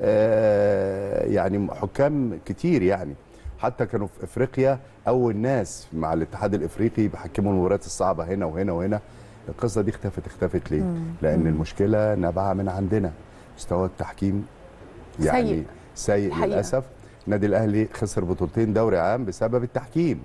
آه، يعني حكام كتير يعني حتى كانوا في افريقيا اول ناس مع الاتحاد الافريقي بيحكموا المباريات الصعبه هنا وهنا وهنا القصه دي اختفت اختفت ليه؟ لان المشكله نابعه من عندنا مستوى التحكيم يعني سيء. سيء الحقيقة. للاسف النادي الاهلي خسر بطولتين دوري عام بسبب التحكيم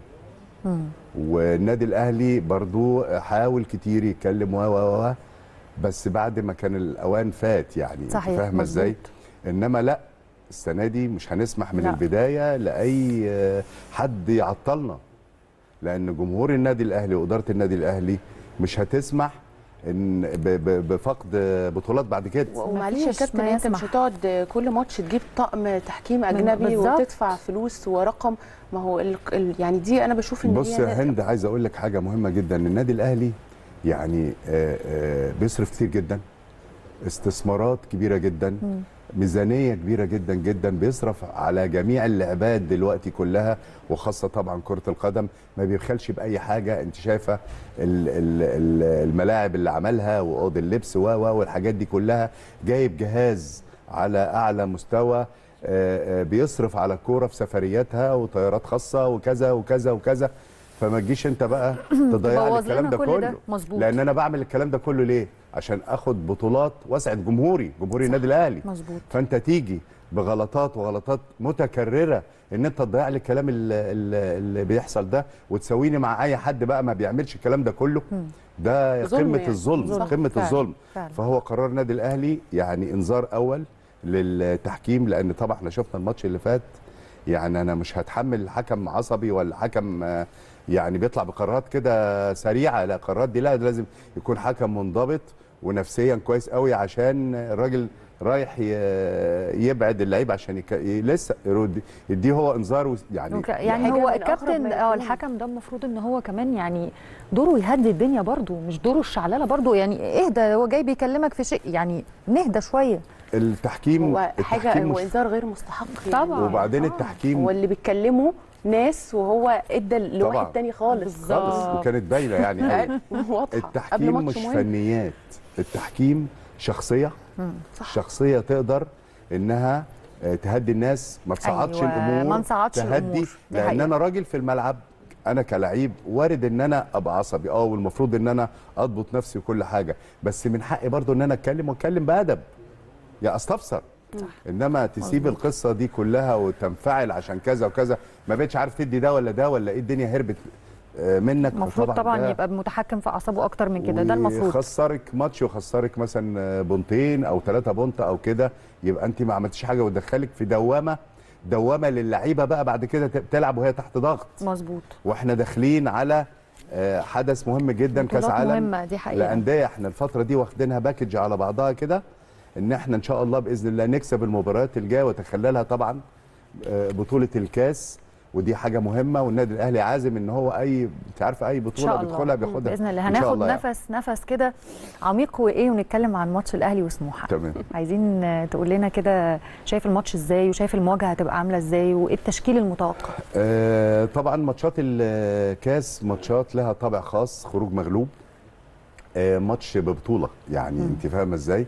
والنادي الاهلي برضو حاول كتير يتكلم و و و بس بعد ما كان الاوان فات يعني أنت صحيح، فاهمه ازاي مظبوط. انما لا السنه دي مش هنسمح من لا. البدايه لاي آه، حد يعطلنا لان جمهور النادي الاهلي واداره النادي الاهلي مش هتسمح ان ب- ب- بفقد بطولات بعد كده ومعلش يا مفيش كابتن ما انت مش يسمح. هتقعد كل ماتش تجيب طقم تحكيم اجنبي بالظبط. وتدفع فلوس ورقم ما هو ال... ال- يعني دي انا بشوف ان بص هي يا هند عايز اقول لك حاجه مهمه جدا النادي الاهلي يعني آه، آه، بيصرف كتير جدا استثمارات كبيره جدا ميزانيه كبيره جدا جدا بيصرف على جميع اللعبات دلوقتي كلها وخاصه طبعا كره القدم ما بيبخلش باي حاجه انت شايفه ال- ال- ال- الملاعب اللي عملها واوض اللبس و و والحاجات دي كلها جايب جهاز على اعلى مستوى آه، آه، بيصرف على الكوره في سفرياتها وطيارات خاصه وكذا وكذا وكذا فما تجيش انت بقى تضيع لي تبوظ الكلام لنا ده كل كله ده. مظبوط. لان انا بعمل الكلام ده كله ليه عشان اخد بطولات واسعد جمهوري جمهور النادي الاهلي مظبوط. فانت تيجي بغلطات وغلطات متكرره ان انت تضيع لي الكلام اللي, اللي بيحصل ده وتسويني مع اي حد بقى ما بيعملش الكلام ده كله ده ظلم قمه يعني. الظلم ظلم. قمه فعلا. الظلم فعلا. فهو قرار النادي الاهلي يعني انذار اول للتحكيم لان طبعا احنا شفنا الماتش اللي فات يعني انا مش هتحمل حكم عصبي ولا حكم آه، يعني بيطلع بقرارات كده سريعه لا القرارات دي لا لازم يكون حكم منضبط ونفسيا كويس قوي عشان الراجل رايح ي- يبعد اللعيب عشان يك... ي- لسه يرد يديه هو انذار وس- يعني وك- يعني حاجة هو من أغرب الكابتن ما اه يكون. الحكم ده المفروض ان هو كمان يعني دوره يهدي الدنيا برضو مش دوره الشعلله برضو يعني اهدى هو جاي بيكلمك في شيء يعني نهدى شويه التحكيم هو حاجه التحكيم هو مش انذار غير مستحق يعني. طبعاً. وبعدين آه. التحكيم هو اللي بيتكلموا ناس وهو ادى لواحد طبعاً. تاني خالص خالص وكانت باينه يعني قوي. واضحه قبل التحكيم ماتش مش مهم. فنيات التحكيم شخصيه صح. شخصيه تقدر انها آه، تهدي الناس ما تصعدش أيوة، الامور ما نصعدش تهدي الأمور. دي لان حقيقة. انا راجل في الملعب انا كلعيب وارد ان انا ابقى عصبي اه والمفروض ان انا اضبط نفسي وكل حاجه بس من حقي برضو ان انا اتكلم واتكلم بادب يا استفسر انما تسيب القصه دي كلها وتنفعل عشان كذا وكذا ما بقتش عارف تدي ده ولا ده ولا ايه الدنيا هربت آه، منك المفروض فطبعاً طبعا ده يبقى متحكم في اعصابه اكتر من كده ده المفروض يخسرك ماتش ويخسرك مثلا بونتين او ثلاثة بونت او كده يبقى انت ما عملتيش حاجه وتدخلك في دوامه دوامه للعيبه بقى بعد كده ت- تلعب وهي تحت ضغط مظبوط واحنا داخلين على آه، حدث مهم جدا كاس بطولات عالم مهمة، دي حقيقة. لانديه احنا الفتره دي واخدينها باكج على بعضها كده ان احنا ان شاء الله باذن الله نكسب المباريات الجايه وتخللها طبعا آه، بطوله الكاس ودي حاجه مهمه والنادي الاهلي عازم ان هو اي انت عارفه اي ان بطوله شاء الله بيدخلها بياخدها باذن الله إن شاء هناخد يعني. نفس نفس كده عميق وايه ونتكلم عن ماتش الاهلي وسموحه تمام عايزين آه، تقول لنا كده شايف الماتش ازاي وشايف المواجهه هتبقى عامله ازاي وايه التشكيل المتوقع آه، طبعا ماتشات الكاس ماتشات لها طابع خاص خروج مغلوب آه، ماتش ببطوله يعني انت فاهمه ازاي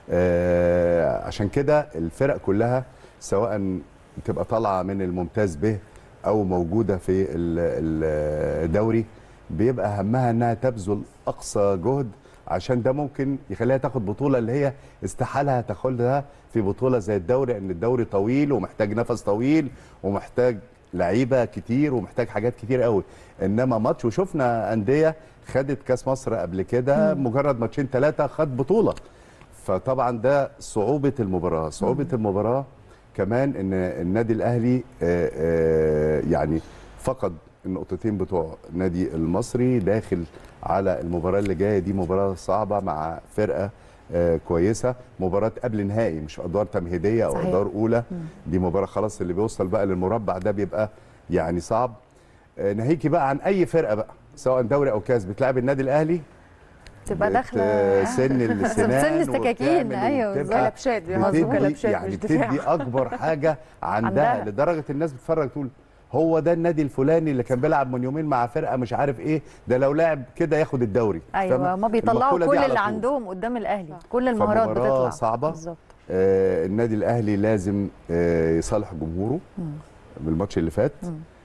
آه، عشان كده الفرق كلها سواء بتبقى طالعه من الممتاز به او موجوده في ال- ال- الدوري بيبقى همها انها تبذل اقصى جهد عشان ده ممكن يخليها تاخد بطوله اللي هي استحالها تاخدها في بطوله زي الدوري لان الدوري طويل ومحتاج نفس طويل ومحتاج لعيبه كتير ومحتاج حاجات كتير قوي انما ماتش وشفنا انديه خدت كاس مصر قبل كده مجرد ماتشين ثلاثه خد بطوله فطبعا ده صعوبه المباراه صعوبه المباراه كمان ان النادي الاهلي آه، آه، يعني فقد النقطتين بتوع النادي المصري داخل على المباراه اللي جايه دي مباراه صعبه مع فرقه آه، كويسه مباراه قبل نهائي مش ادوار تمهيديه او صحيح. ادوار اولى دي مباراه خلاص اللي بيوصل بقى للمربع ده بيبقى يعني صعب آه، ناهيكي بقى عن اي فرقه بقى سواء دوري او كاس بتلعب النادي الاهلي تبقى بت- داخله سن السنان سن السكاكين، وبتعمل أيوة وبتبقى بالظبط. كلبشات بيحطوا بتدي كلبشات يعني مش دفاع بتدي اكبر حاجه عندها, عندها. لدرجه الناس بتتفرج تقول هو ده النادي الفلاني اللي كان بيلعب من يومين مع فرقه مش عارف ايه ده لو لعب كده ياخد الدوري ايوه فاهمة؟ ما بيطلعوا المقولة دي كل على اللي طول. عندهم قدام الاهلي كل المهارات فمباراة بتطلع صعبة. بالظبط آه النادي الاهلي لازم آه يصالح جمهوره من الماتش اللي فات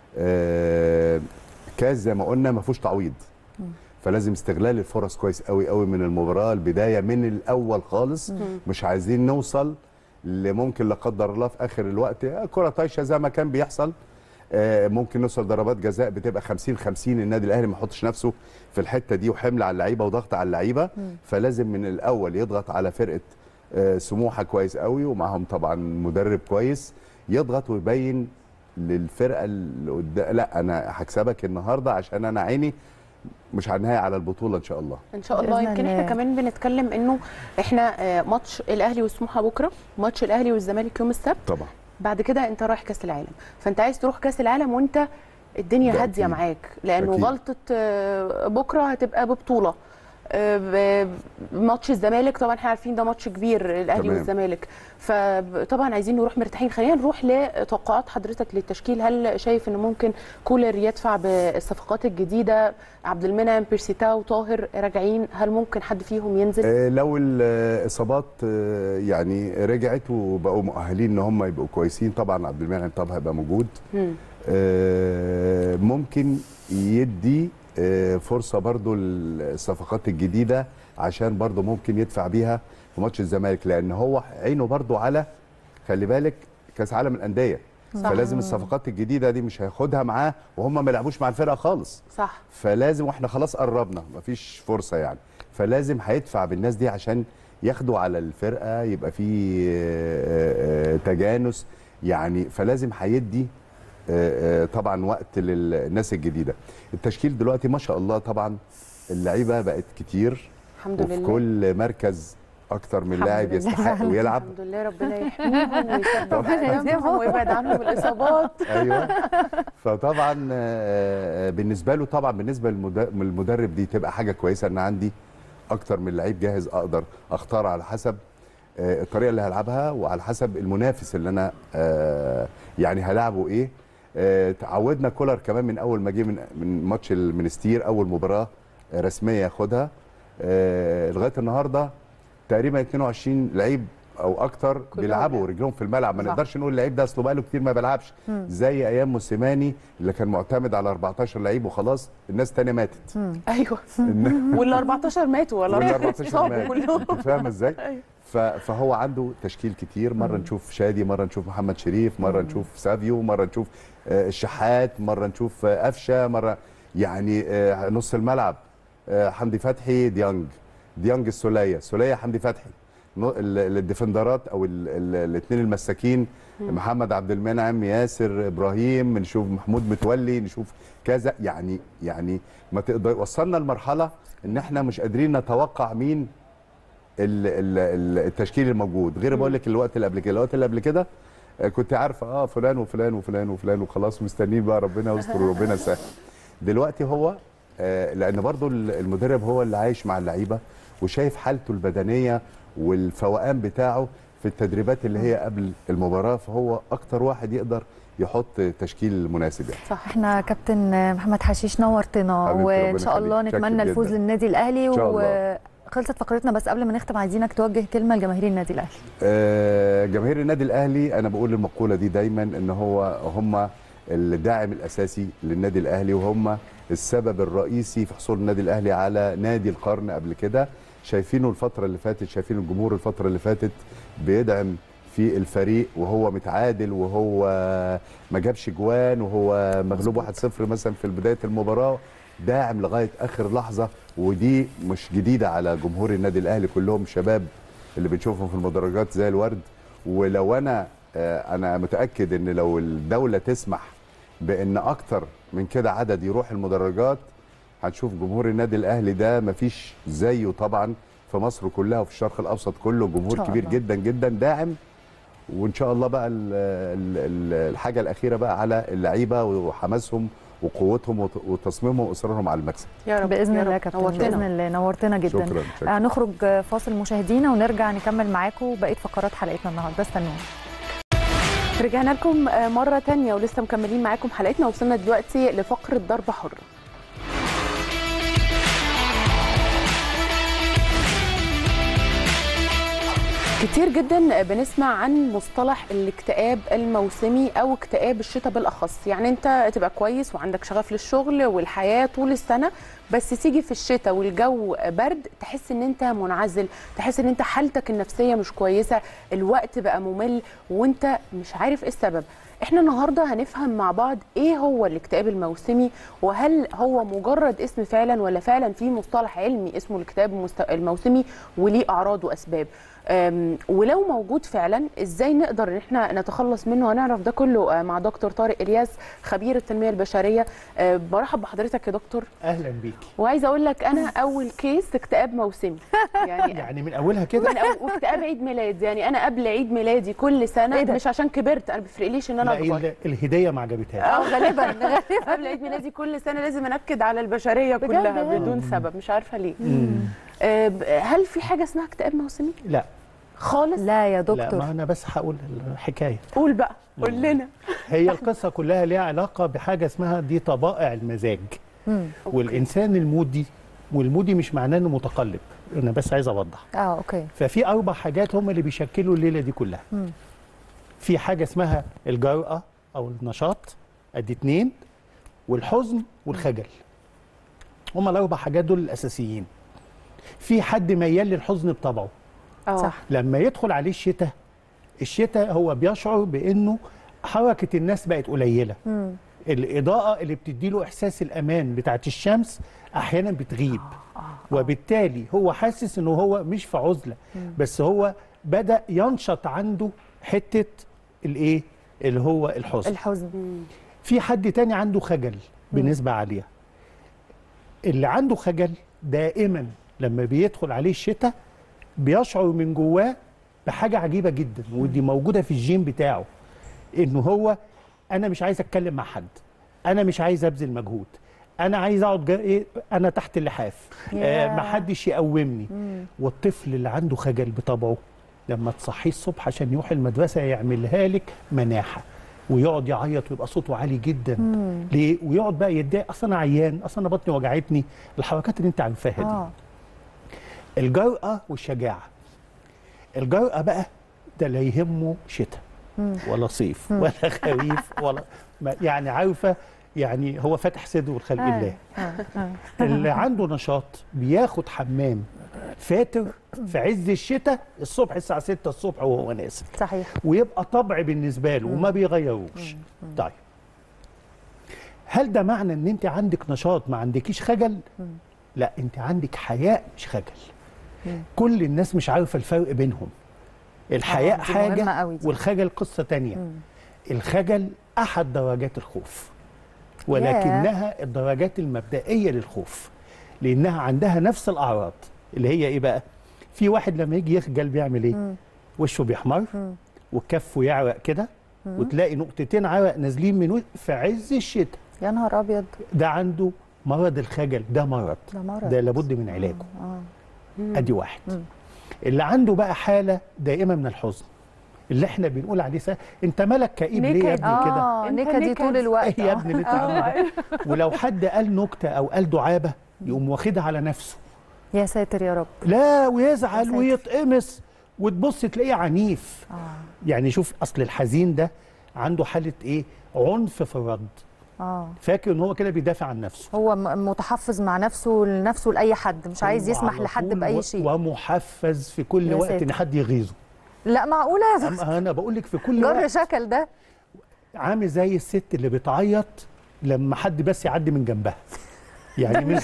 آه كاس زي ما قلنا ما فيهوش تعويض فلازم استغلال الفرص كويس قوي قوي من المباراه البدايه من الاول خالص مش عايزين نوصل لممكن لا قدر الله في اخر الوقت آه، كره طايشه زي ما كان بيحصل آه، ممكن نوصل ضربات جزاء بتبقى 50 50 النادي الاهلي ما يحطش نفسه في الحته دي وحمل على اللعيبه وضغط على اللعيبه فلازم من الاول يضغط على فرقه آه، سموحه كويس قوي ومعاهم طبعا مدرب كويس يضغط ويبين للفرقه اللي قدام لا انا هكسبك النهارده عشان انا عيني مش على النهايه على البطوله ان شاء الله ان شاء الله بإذن يمكن الله. احنا كمان بنتكلم انه احنا آه، ماتش الاهلي وسموحه بكره ماتش الاهلي والزمالك يوم السبت طبعا بعد كده انت رايح كاس العالم فانت عايز تروح كاس العالم وانت الدنيا ده هاديه أكيد. معاك لانه أكيد. غلطه آه، بكره هتبقى ببطوله آه، ب- ماتش الزمالك طبعا احنا عارفين ده ماتش كبير الاهلي تمام. والزمالك فطبعا عايزين نروح مرتاحين خلينا نروح لتوقعات حضرتك للتشكيل هل شايف ان ممكن كولر يدفع بالصفقات الجديده عبد المنعم بيرسيتاو طاهر راجعين هل ممكن حد فيهم ينزل آه، لو الاصابات آه، يعني رجعت وبقوا مؤهلين ان هم يبقوا كويسين طبعا عبد المنعم طبعا هيبقى موجود مم. آه، ممكن يدي آه، فرصه برضو للصفقات الجديده عشان برضو ممكن يدفع بيها في ماتش الزمالك لان هو عينه برضو على خلي بالك كاس عالم الانديه صح. فلازم الصفقات الجديده دي مش هياخدها معاه وهم ما لعبوش مع الفرقه خالص صح فلازم واحنا خلاص قربنا مفيش فرصه يعني فلازم هيدفع بالناس دي عشان ياخدوا على الفرقه يبقى في آه، آه، تجانس يعني فلازم هيدي آه، آه، طبعا وقت للناس الجديده التشكيل دلوقتي ما شاء الله طبعا اللعيبه بقت كتير الحمد وفي لله كل مركز اكتر من الحمد لاعب لله. يستحق ويلعب الحمد لله ربنا يحميهم ويثبت ربنا اقدامهم يحميهم. ويبعد عنهم الاصابات ايوه فطبعا آه، بالنسبه له طبعا بالنسبه للمد- للمدرب دي تبقى حاجه كويسه ان عندي اكتر من لعيب جاهز اقدر اختار على حسب آه، الطريقه اللي هلعبها وعلى حسب المنافس اللي انا آه، يعني هلعبه ايه آه، تعودنا كولر كمان من اول ما جه من من ماتش المنستير اول مباراه آه، رسميه ياخدها آه، لغايه النهارده تقريبا 22 لعيب او اكتر بيلعبوا لعب. رجلهم في الملعب ما صح. نقدرش نقول اللعيب ده اصله بقاله كتير ما بيلعبش زي ايام موسيماني اللي كان معتمد على 14 لعيب وخلاص الناس الثانيه ماتت ايوه إن- وال 14 ماتوا ولا وال 14 اتصابوا مات. كلهم انت فاهمه ازاي؟ أيوة. ف- فهو عنده تشكيل كتير مره نشوف شادي مره نشوف محمد شريف مره نشوف سافيو مره نشوف آه، الشحات مره نشوف آه، قفشه مره يعني آه، نص الملعب آه، حمدي فتحي ديانج ديانج السوليه سوليه حمدي فتحي نو- ال- ال- الديفندرات او الاثنين المساكين محمد عبد المنعم ياسر ابراهيم نشوف محمود متولي نشوف كذا يعني يعني ما تقدر وصلنا لمرحله ان احنا مش قادرين نتوقع مين ال- ال- ال- التشكيل الموجود غير بقول لك الوقت اللي قبل كده الوقت اللي قبل كده آه، كنت عارفه اه فلان وفلان وفلان وفلان وخلاص مستنيين بقى ربنا يستر وربنا يسهل دلوقتي هو آه، لان برضو ال- المدرب هو اللي عايش مع اللعيبه وشايف حالته البدنيه والفوقان بتاعه في التدريبات اللي هي قبل المباراه فهو اكتر واحد يقدر يحط تشكيل مناسب يعني صح احنا كابتن محمد حشيش نورتنا حبيبتي، وان ربنا شاء الله يخليك. نتمنى شاكر الفوز جداً. للنادي الاهلي إن شاء الله. وخلصت فقرتنا بس قبل ما نختم عايزينك توجه كلمه لجماهير النادي الاهلي آه، جماهير النادي الاهلي انا بقول المقوله دي دايما ان هو هم الداعم الاساسي للنادي الاهلي وهم السبب الرئيسي في حصول النادي الاهلي على نادي القرن قبل كده شايفينه الفتره اللي فاتت شايفين الجمهور الفتره اللي فاتت بيدعم في الفريق وهو متعادل وهو ما جابش جوان وهو مغلوب 1-0 مثلا في بدايه المباراه داعم لغايه اخر لحظه ودي مش جديده على جمهور النادي الاهلي كلهم شباب اللي بنشوفهم في المدرجات زي الورد ولو انا آه، انا متاكد ان لو الدوله تسمح بان اكتر من كده عدد يروح المدرجات هنشوف جمهور النادي الاهلي ده مفيش زيه طبعا في مصر كلها وفي الشرق الاوسط كله إن جمهور شاء كبير الله. جدا جدا داعم وان شاء الله بقى ال ال ال الحاجه الاخيره بقى على اللعيبه وحماسهم وقوتهم وت- وتصميمهم واصرارهم على المكسب يا رب باذن يا الله يا رب. كابتن نورتنا. باذن الله نورتنا جدا شكرا شكرا هنخرج فاصل مشاهدينا ونرجع نكمل معاكم بقيه فقرات حلقتنا النهارده استنونا رجعنا لكم آه، مرة تانية ولسه مكملين معاكم حلقتنا وصلنا دلوقتي لفقرة ضربة حرة كتير جدا بنسمع عن مصطلح الاكتئاب الموسمي او اكتئاب الشتاء بالاخص يعني انت تبقى كويس وعندك شغف للشغل والحياه طول السنه بس تيجي في الشتاء والجو برد تحس ان انت منعزل تحس ان انت حالتك النفسيه مش كويسه الوقت بقى ممل وانت مش عارف ايه السبب احنا النهارده هنفهم مع بعض ايه هو الاكتئاب الموسمي وهل هو مجرد اسم فعلا ولا فعلا في مصطلح علمي اسمه الاكتئاب المست- الموسمي وليه اعراض واسباب أم، ولو موجود فعلا ازاي نقدر ان احنا نتخلص منه هنعرف ده كله آه، مع دكتور طارق الياس خبير التنميه البشريه أه، برحب بحضرتك يا دكتور اهلا بيكي وعايزه اقول لك انا اول كيس اكتئاب موسمي يعني يعني من اولها كده من أول واكتئاب عيد ميلاد يعني انا قبل عيد ميلادي كل سنه إيه ده؟ مش عشان كبرت انا بيفرقليش ان انا لا اكبر ال- الهديه ما عجبتهاش اه غالبا قبل عيد ميلادي كل سنه لازم انكد على البشريه بجد كلها يعني؟ بدون سبب مش عارفه ليه آه، ب- هل في حاجه اسمها اكتئاب موسمي لا خالص لا يا لا دكتور ما انا بس هقول الحكايه قول بقى قول لنا هي القصه كلها ليها علاقه بحاجه اسمها دي طبائع المزاج مم. والانسان المودي والمودي مش معناه انه متقلب انا بس عايز اوضح اه اوكي ففي اربع حاجات هم اللي بيشكلوا الليله دي كلها مم. في حاجه اسمها الجرأه او النشاط ادي اتنين والحزن والخجل هم الاربع حاجات دول الاساسيين في حد ميال للحزن بطبعه اه صح لما يدخل عليه الشتاء الشتاء هو بيشعر بانه حركه الناس بقت قليله مم. الاضاءه اللي بتديله احساس الامان بتاعت الشمس احيانا بتغيب وبالتالي هو حاسس انه هو مش في عزله بس هو بدا ينشط عنده حته الايه اللي هو الحزن الحزن مم. في حد تاني عنده خجل بنسبه عاليه اللي عنده خجل دائما لما بيدخل عليه الشتاء بيشعر من جواه بحاجه عجيبه جدا ودي موجوده في الجين بتاعه انه هو انا مش عايز اتكلم مع حد انا مش عايز ابذل مجهود انا عايز اقعد جا... إيه انا تحت اللحاف آه ياه. ما حدش يقومني والطفل اللي عنده خجل بطبعه لما تصحيه الصبح عشان يروح المدرسه يعملها لك مناحه ويقعد يعيط ويبقى صوته عالي جدا ليه ويقعد بقى يتضايق اصل انا عيان اصل انا بطني وجعتني الحركات اللي انت عارفاها دي اه الجرأة والشجاعة الجرأة بقى ده لا يهمه شتاء ولا صيف ولا خريف ولا ما- يعني عارفة يعني هو فاتح صدره لخلق الله اللي عنده نشاط بياخد حمام فاتر في عز الشتاء الصبح الساعة 6 الصبح وهو نازل صحيح ويبقى طبع بالنسبه له وما بيغيروش طيب هل ده معنى ان انت عندك نشاط ما عندكيش خجل لا انت عندك حياء مش خجل كل الناس مش عارفه الفرق بينهم الحياء دي مهمة حاجه قوي دي. والخجل قصه تانية الخجل احد درجات الخوف ولكنها الدرجات المبدئيه للخوف لانها عندها نفس الاعراض اللي هي ايه بقى في واحد لما يجي يخجل بيعمل ايه وشه بيحمر وكفه يعرق كده وتلاقي نقطتين عرق نازلين من وشه في عز الشتاء يا نهار ابيض ده عنده مرض الخجل ده مرض ده مرض. ده لابد من علاجه اه ادي واحد اللي عنده بقى حاله دائمه من الحزن اللي احنا بنقول عليه سا... انت مالك كئيب ليه يا نكد. ابني كده اه أنت نكدي نكد. طول الوقت ايه يا آه. ابني اللي انت عامله ده ولو حد قال نكته او قال دعابه يقوم واخدها على نفسه يا ساتر يا رب لا يا ويزعل ساتر. ويتقمص وتبص تلاقيه عنيف اه يعني شوف اصل الحزين ده عنده حاله ايه عنف في الرد اه فاكر ان هو كده بيدافع عن نفسه هو م- متحفظ مع نفسه لنفسه لاي حد مش عايز هو يسمح على لحد طول باي و- شيء ومحفز في كل يا وقت ساتر. ان حد يغيظه لا معقوله يا دكتور أما انا بقول لك في كل جر وقت شكل ده عامل زي الست اللي بتعيط لما حد بس يعدي من جنبها يعني من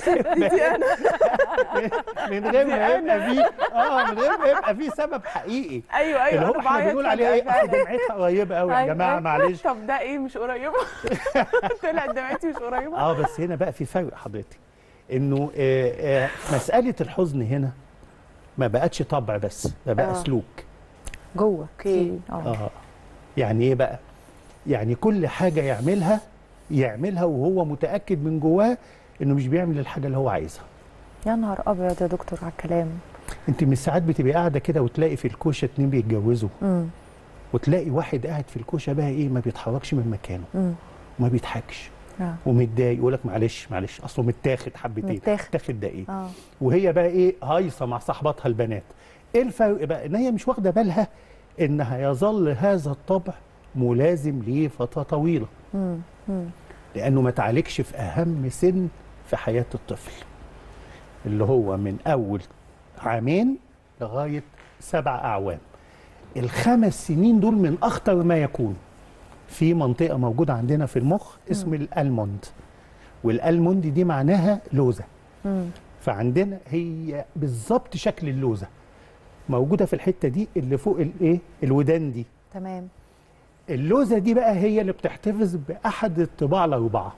من غير ما يبقى فيه اه من غير ما يبقى فيه سبب حقيقي ايوه ايوه اللي هو أنا احنا بعيط بنقول عليه ايه فجأة. اصل دمعتها قريبه قوي يا أيوة، جماعه أيوة. معلش طب ده ايه مش قريبه طلعت دمعتي مش قريبه اه بس هنا بقى في فرق حضرتك انه آه آه مساله الحزن هنا ما بقتش طبع بس ده بقى آه. سلوك جوه اوكي اه اه يعني ايه بقى يعني كل حاجه يعملها يعملها وهو متاكد من جواه انه مش بيعمل الحاجه اللي هو عايزها يا نهار ابيض يا دكتور على الكلام انت من ساعات بتبقي قاعده كده وتلاقي في الكوشه اتنين بيتجوزوا امم وتلاقي واحد قاعد في الكوشه بقى ايه ما بيتحركش من مكانه امم وما بيضحكش اه ومتضايق يقول لك معلش معلش اصله متاخد حبتين متاخد. متاخد ده ايه اه وهي بقى ايه هايصه مع صاحباتها البنات ايه الفرق بقى ان هي مش واخده بالها انها يظل هذا الطبع ملازم ليه فتره طويله امم امم لانه ما تعالجش في اهم سن في حياه الطفل اللي هو من اول عامين لغايه سبع اعوام الخمس سنين دول من اخطر ما يكون في منطقه موجوده عندنا في المخ اسم الالموند والالموند دي معناها لوزه امم فعندنا هي بالظبط شكل اللوزه موجوده في الحته دي اللي فوق الايه الودان دي تمام اللوزه دي بقى هي اللي بتحتفظ باحد الطباع الاربعه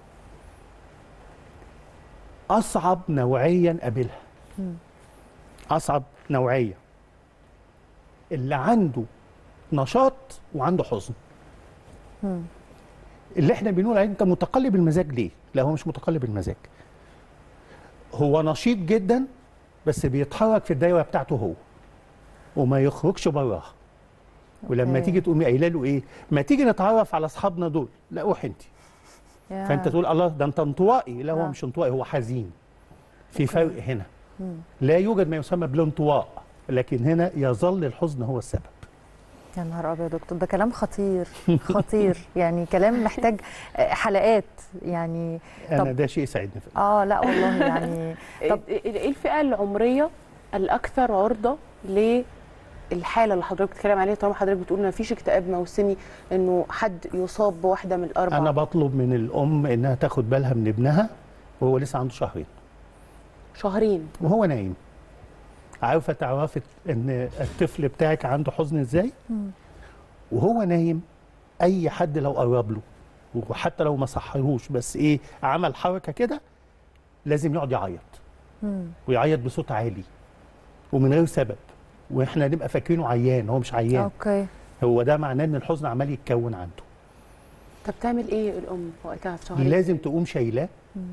اصعب نوعيا قابلها اصعب نوعيه اللي عنده نشاط وعنده حزن مم. اللي احنا بنقول عليه انت متقلب المزاج ليه لا هو مش متقلب المزاج هو نشيط جدا بس بيتحرك في الدايره بتاعته هو وما يخرجش براها ولما أوكي. تيجي تقومي قايله له ايه ما تيجي نتعرف على اصحابنا دول لا روح انت يا. فانت تقول الله ده انت انطوائي لا هو آه. مش انطوائي هو حزين في فرق هنا لا يوجد ما يسمى بالانطواء لكن هنا يظل الحزن هو السبب يا نهار ابيض يا دكتور ده كلام خطير خطير يعني كلام محتاج آه، حلقات يعني انا طب- ده شيء يسعدني في اه لا والله يعني طب ايه الفئه العمريه الاكثر عرضه للحاله اللي حضرتك بتتكلم عليها طالما حضرتك بتقول ما فيش اكتئاب موسمي انه حد يصاب بواحده من الاربع انا بطلب من الام انها تاخد بالها من ابنها وهو لسه عنده شهرين شهرين وهو نايم عارفه تعرفي ان الطفل بتاعك عنده حزن ازاي وهو نايم اي حد لو قرب له وحتى لو ما صحيهوش بس ايه عمل حركه كده لازم يقعد يعيط مم. ويعيط بصوت عالي ومن غير سبب واحنا نبقى فاكرينه عيان هو مش عيان اوكي هو ده معناه ان الحزن عمال يتكون عنده طب تعمل ايه الام وقتها في شهرين لازم تقوم شايلاه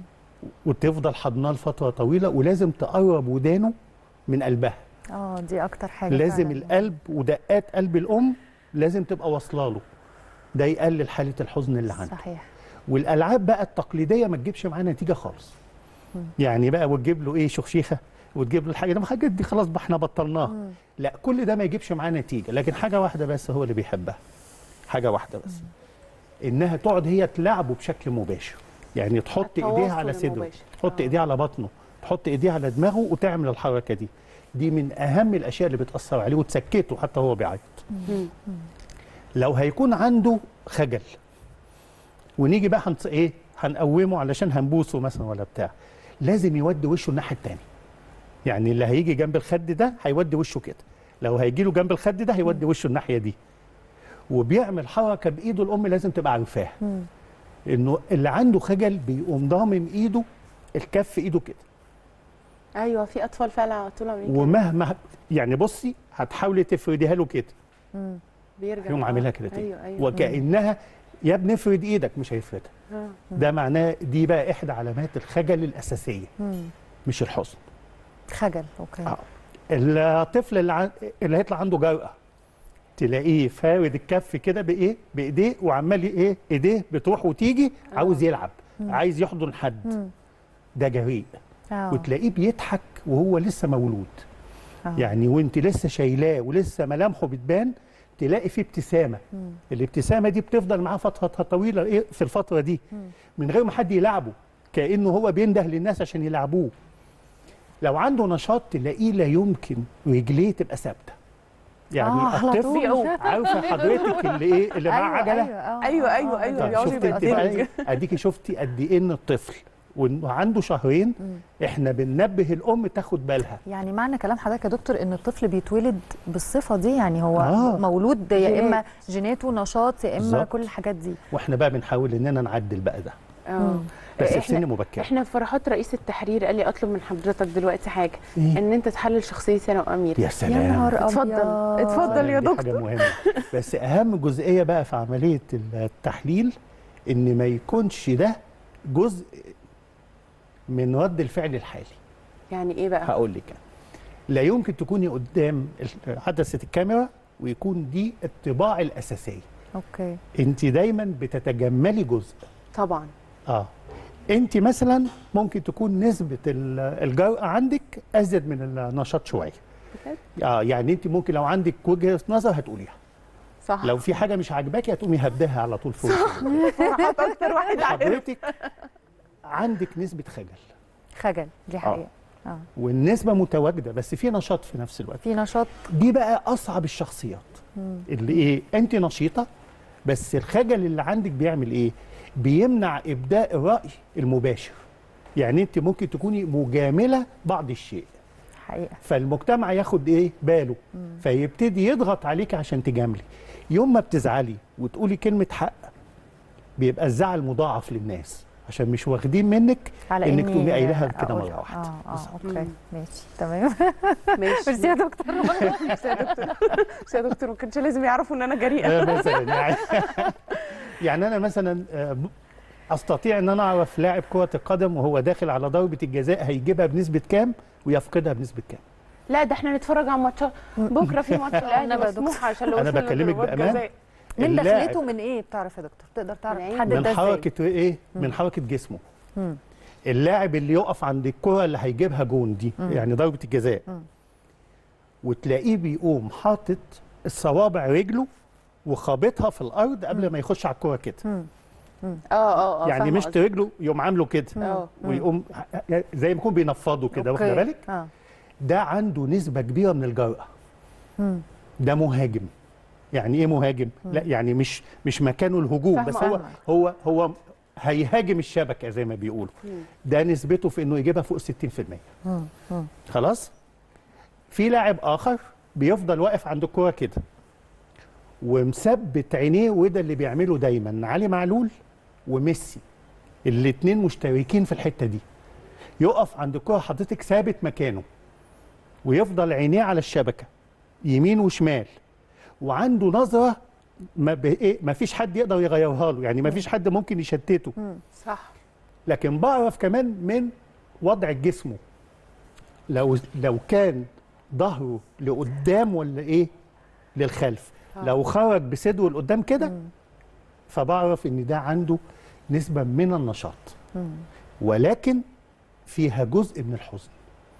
وتفضل حضناه لفتره طويله ولازم تقرب ودانه من قلبها اه دي اكتر حاجه لازم فعلاً. القلب ودقات قلب الام لازم تبقى واصله له ده يقلل حاله الحزن اللي عنده صحيح والالعاب بقى التقليديه ما تجيبش معاه نتيجه خالص يعني بقى وتجيب له ايه شخشيخه وتجيب له الحاجه ده ما الحاجات دي خلاص بقى احنا بطلناها لا كل ده ما يجيبش معاه نتيجه لكن حاجه واحده بس هو اللي بيحبها حاجه واحده بس انها تقعد هي تلعبه بشكل مباشر يعني تحط ايديها التواصل على صدره المباشر. تحط آه. ايديها على بطنه تحط ايديها على دماغه وتعمل الحركه دي دي من اهم الاشياء اللي بتاثر عليه وتسكته حتى هو بيعيط مم. لو هيكون عنده خجل ونيجي بقى هنص... ايه هنقومه علشان هنبوسه مثلا ولا بتاع لازم يودي وشه الناحيه الثانيه يعني اللي هيجي جنب الخد ده هيودي وشه كده لو هيجي له جنب الخد ده هيودي وشه الناحيه دي وبيعمل حركه بايده الام لازم تبقى عارفاها انه اللي عنده خجل بيقوم ضامم ايده الكف ايده كده ايوه في اطفال فعلا على طول عاملين كده. ومهما يعني بصي هتحاولي تفرديها له كده بيرجع يقوم آه. عاملها كده تاني ايوه ايوه وكانها يا ابني افرد ايدك مش هيفردها آه. ده معناه دي بقى احدى علامات الخجل الاساسيه مش الحزن خجل اوكي آه. الطفل اللي, عن... اللي هيطلع عنده جرأة تلاقيه فارد الكف كده بايه بايديه وعمال ايه ايديه بتروح وتيجي عاوز يلعب عايز يحضن حد ده جريء آه. وتلاقيه بيضحك وهو لسه مولود آه. يعني وانت لسه شايلاه ولسه ملامحه بتبان تلاقي فيه ابتسامه الابتسامه دي بتفضل معاه فتره طويله ايه في الفتره دي من غير ما حد يلعبه كانه هو بينده للناس عشان يلعبوه لو عنده نشاط تلاقيه لا يمكن رجليه تبقى ثابته يعني آه، على الطفل طول. عارفه حضرتك اللي ايه اللي معاه أيوة، عجله أيوة, آه، أيوة، آه، أيوة، آه، أيوة، ده طب بيقعد شفتي يبقى انت بقى تلج. ايه اديكي شفتي قد ايه ان الطفل وعنده شهرين احنا بننبه الام تاخد بالها يعني معنى كلام حضرتك يا دكتور ان الطفل بيتولد بالصفه دي يعني هو آه. مولود يا جينات. اما جيناته نشاط يا اما بالظبط. كل الحاجات دي واحنا بقى بنحاول اننا نعدل بقى ده اه بس في إحنا- سن مبكر احنا في فرحات رئيس التحرير قال لي اطلب من حضرتك دلوقتي حاجه إيه؟ ان انت تحلل شخصيه انا وامير يا سلام يا نهار اتفضل أبيض. اتفضل يا دي حاجه دكتور مهمه بس اهم جزئيه بقى في عمليه التحليل ان ما يكونش ده جزء من رد الفعل الحالي يعني ايه بقى هقول لك أنا. لا يمكن تكوني قدام ال- عدسه الكاميرا ويكون دي الطباع الاساسيه اوكي انت دايما بتتجملي جزء طبعا اه انت مثلا ممكن تكون نسبه ال- الجرأه عندك ازيد من النشاط شويه بجد؟ اه يعني انت ممكن لو عندك وجهه نظر هتقوليها صح لو في حاجه مش عاجباكي هتقومي هبدها على طول فوق فرحات اكتر واحد عارف حضرتك عندك نسبه خجل خجل دي حقيقه اه والنسبه متواجده بس في نشاط في نفس الوقت في نشاط دي بقى اصعب الشخصيات اللي ايه انت نشيطه بس الخجل اللي عندك بيعمل ايه بيمنع ابداء الراي المباشر يعني انت ممكن تكوني مجامله بعض الشيء حقيقه فالمجتمع ياخد ايه باله فيبتدي يضغط عليك عشان تجاملي يوم ما بتزعلي وتقولي كلمه حق بيبقى الزعل مضاعف للناس عشان مش واخدين منك على انك إني تقومي قايلها كده أقول- مره واحده اه اه بالظبط. اوكي ماشي تمام ماشي ميرسي يا دكتور ميرسي يا دكتور ميرسي يا دكتور ما كانش لازم يعرفوا ان انا جريئه آه، مثلا يعني يعني انا مثلا آه، ب- استطيع ان انا اعرف لاعب كره القدم وهو داخل على ضربه الجزاء هيجيبها بنسبه كام ويفقدها بنسبه كام لا ده احنا نتفرج على ماتشات بكره في ماتش الاهلي أنا بقى مسموح عشان لو أنا وصلنا بكلمك لضربات بأمان. جزاء. من اللاعب دخلته من ايه بتعرف يا دكتور تقدر تعرف من عين. تحدد من ده ازاي حركه ايه من حركه جسمه اللاعب اللي يقف عند الكره اللي هيجيبها جون دي يعني ضربه الجزاء وتلاقيه بيقوم حاطط الصوابع رجله وخابطها في الارض قبل ما يخش على الكره كده اه اه اه يعني فاهمة مش قصدك. رجله يقوم عامله كده اه ويقوم زي ما يكون بينفضه كده واخد أوكي. بالك اه ده عنده نسبة كبيرة من الجرأة ده مهاجم يعني ايه مهاجم لا يعني مش مش مكانه الهجوم فاهمة بس هو قصدك. هو هو هيهاجم الشبكة زي ما بيقولوا ده نسبته في انه يجيبها فوق 60% خلاص في لاعب اخر بيفضل واقف عند الكوره كده ومثبت عينيه وده اللي بيعمله دايما علي معلول وميسي الاثنين مشتركين في الحته دي يقف عند الكوره حضرتك ثابت مكانه ويفضل عينيه على الشبكه يمين وشمال وعنده نظره ما, ب... إيه ما فيش حد يقدر يغيرها له يعني ما فيش حد ممكن يشتته صح لكن بعرف كمان من وضع جسمه لو لو كان ظهره لقدام ولا ايه للخلف آه. لو خرج بصدره لقدام كده فبعرف ان ده عنده نسبه من النشاط ولكن فيها جزء من الحزن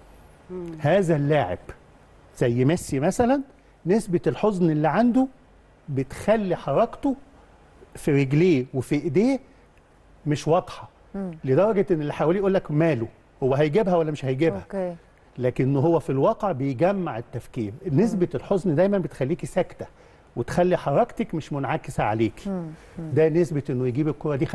هذا اللاعب زي ميسي مثلا نسبه الحزن اللي عنده بتخلي حركته في رجليه وفي ايديه مش واضحه لدرجه ان اللي حواليه يقول لك ماله هو هيجيبها ولا مش هيجيبها اوكي لكن هو في الواقع بيجمع التفكير نسبة الحزن دايما بتخليكي ساكتة وتخلي حركتك مش منعكسة عليكي ده نسبة انه يجيب الكرة دي 50%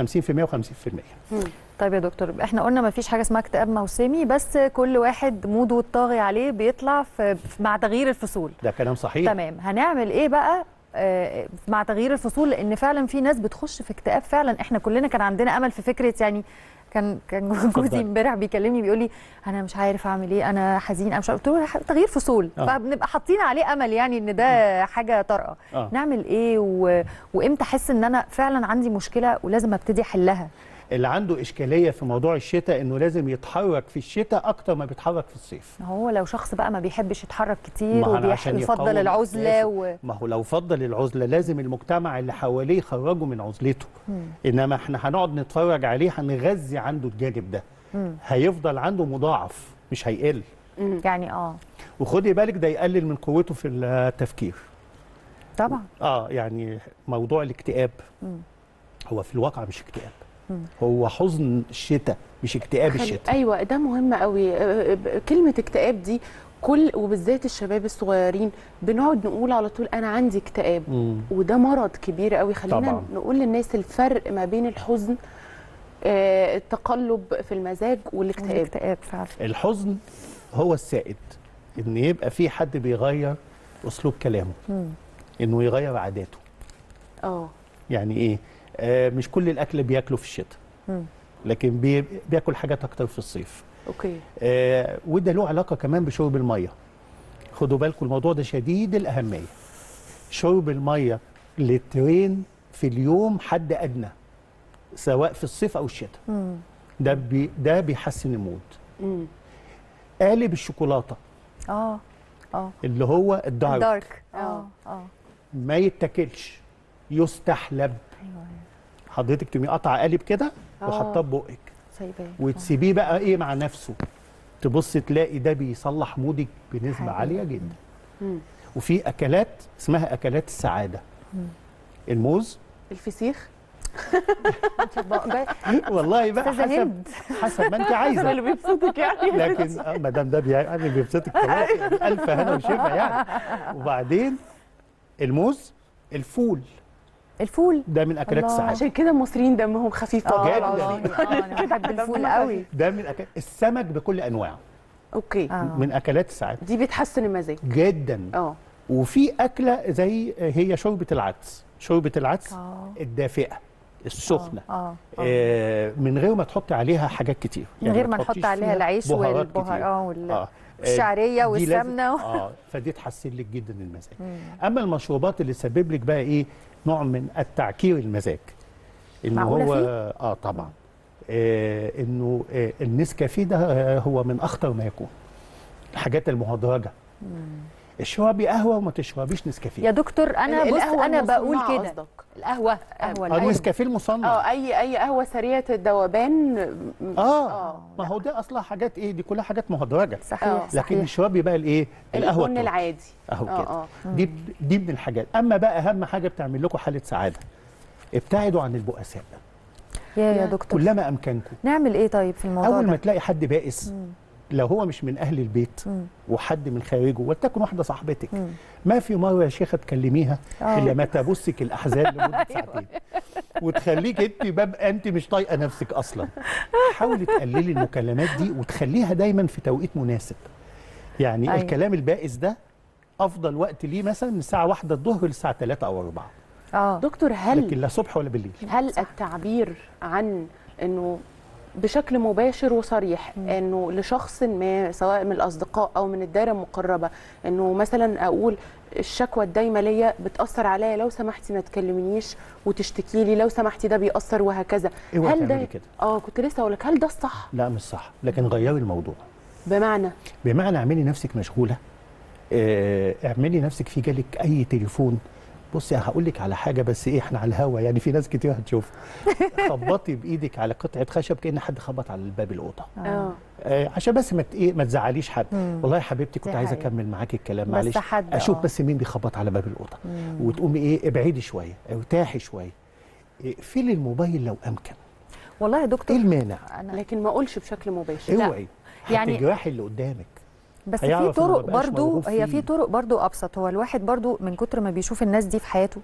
و50% طيب يا دكتور احنا قلنا ما فيش حاجه اسمها اكتئاب موسمي بس كل واحد موده الطاغي عليه بيطلع في مع تغيير الفصول ده كلام صحيح تمام هنعمل ايه بقى آه، مع تغيير الفصول لان فعلا في ناس بتخش في اكتئاب فعلا احنا كلنا كان عندنا امل في فكره يعني كان كان جوزي اتفضلي. امبارح بيكلمني بيقول لي انا مش عارف اعمل ايه انا حزين انا مش عارف قلت له ح- تغيير فصول آه. فبنبقى حاطين عليه امل يعني ان ده حاجه طارئه آه. نعمل ايه و... وامتى احس ان انا فعلا عندي مشكله ولازم ابتدي احلها اللي عنده إشكالية في موضوع الشتاء انه لازم يتحرك في الشتاء اكتر ما بيتحرك في الصيف هو لو شخص بقى ما بيحبش يتحرك كتير ما أنا عشان وبيفضل يقاوم العزله لازم- و... ما هو لو فضل العزلة لازم المجتمع اللي حواليه يخرجه من عزلته انما احنا هنقعد نتفرج عليه هنغذي عنده الجانب ده هيفضل عنده مضاعف مش هيقل يعني اه وخدي بالك ده يقلل من قوته في التفكير طبعا اه يعني موضوع الاكتئاب هو في الواقع مش اكتئاب هو حزن الشتاء مش اكتئاب خل- الشتاء ايوه ده مهم قوي أه، ب- كلمه اكتئاب دي كل وبالذات الشباب الصغيرين بنقعد نقول على طول انا عندي اكتئاب مم. وده مرض كبير قوي خلينا طبعاً. نقول للناس الفرق ما بين الحزن آه، التقلب في المزاج والاكتئاب الاكتئاب فعلا الحزن هو السائد ان يبقى في حد بيغير اسلوب كلامه انه يغير عاداته اه يعني ايه آه مش كل الاكل بياكله في الشتاء لكن بي بياكل حاجات اكتر في الصيف اوكي آه وده له علاقه كمان بشرب الميه خدوا بالكم الموضوع ده شديد الاهميه شرب الميه لترين في اليوم حد ادنى سواء في الصيف او الشتاء ده بي ده بيحسن المود مم. قالب الشوكولاته اه اه اللي هو الدارك, دارك اه آه. اه ما يتاكلش يستحلب ايوه حضرتك تقومي قطع قالب كده آه. وحطاه ببقك سايباه وتسيبيه بقى ايه مع نفسه تبص تلاقي ده بيصلح مودك بنسبه حلو. عاليه جدا مم. وفي اكلات اسمها اكلات السعاده الموز الفسيخ والله بقى استاذه حسب هند حسب ما انت ده عايزه اللي بيبسطك يعني لكن آه، ما دام ده بي- يعني بيبسطك خلاص يعني الف هنا وشفا يعني وبعدين الموز الفول الفول ده من اكلات الله. السعاده عشان كده المصريين دمهم خفيف اه جداً. والله اه انا بحب الفول قوي ده من أكل... السمك بكل انواعه اوكي آه. من اكلات السعاده دي بتحسن المزاج جدا اه وفي اكله زي هي شوربه العدس شوربه العدس اه الدافئه السخنه اه آه. آه من غير ما تحطي عليها حاجات كتير من غير ما تحطيش نحط عليها فيها العيش بهارات والبهار كتير. اه وال- آه. والشعريه دي لازم- والسمنه اه فدي تحسن لك جدا المزاج اما المشروبات اللي تسبب لك بقى ايه نوع من التعكير المزاج انه معقولة هو فيه؟ اه طبعا آه انه آه النسكافيه ده آه هو من اخطر ما يكون الحاجات المهدرجه اشربي قهوه وما تشربيش نسكافيه يا دكتور انا بص القهوة انا بقول المصنعة كده قصدك. القهوه قهوه اه القهوة. النسكافيه المصنع اه اي اي قهوه سريعه الذوبان اه آه. ما هو ده اصلا حاجات ايه دي كلها حاجات مهدرجه صحيح آه. لكن صحيح اشربي بقى الايه القهوه البن التركي. العادي اهو آه، كده آه. دي دي من الحاجات اما بقى اهم حاجه بتعمل لكم حاله سعاده ابتعدوا عن البؤساء يا يا يا دكتور كلما امكنكم نعمل ايه طيب في الموضوع اول ما ده تلاقي حد بائس لو هو مش من اهل البيت مم. وحد من خارجه ولتكن واحده صاحبتك مم. ما في مره يا شيخه تكلميها آه. الا ما تبصك الاحزان لمده ساعتين وتخليك انت ببقى انت مش طايقه نفسك اصلا حاولي تقللي المكالمات دي وتخليها دايما في توقيت مناسب يعني أيوة. أيوة. الكلام البائس ده افضل وقت ليه مثلا من الساعه واحدة الظهر للساعه 3 او 4 اه دكتور هل لكن لا صبح ولا بالليل هل التعبير عن انه بشكل مباشر وصريح انه لشخص ما سواء من الاصدقاء او من الدائره المقربه انه مثلا اقول الشكوى الدايمه ليا بتاثر عليا لو سمحتي ما تكلمنيش وتشتكي لي لو سمحتي ده بيأثر وهكذا اوعي هل ده تعملي كده. اه كنت لسه اقول لك هل ده الصح لا مش صح لكن غيري الموضوع بمعنى بمعنى اعملي نفسك مشغوله آه، اعملي نفسك في جالك اي تليفون بصي هقول لك على حاجه بس ايه احنا على الهوا يعني في ناس كتير هتشوف خبطي بايدك على قطعه خشب كان حد خبط على الباب الاوضه اه آه عشان بس ما ت- ايه ما تزعليش حد والله يا حبيبتي كنت دي عايزه حقيقة. اكمل معاكي الكلام بس معلش حد- اشوف آه. بس مين بيخبط على باب الاوضه وتقومي ايه ابعدي شويه ارتاحي شويه اقفلي الموبايل لو امكن والله يا ايه دكتور المانع انا لكن ما اقولش بشكل مباشر لا. اوعي يعني- هتجرحي اللي قدامك بس في هيعرف إنه طرق ما بقاش برضو مرغوب هي فيه. في طرق برضو ابسط هو الواحد برضو من كتر ما بيشوف الناس دي في حياته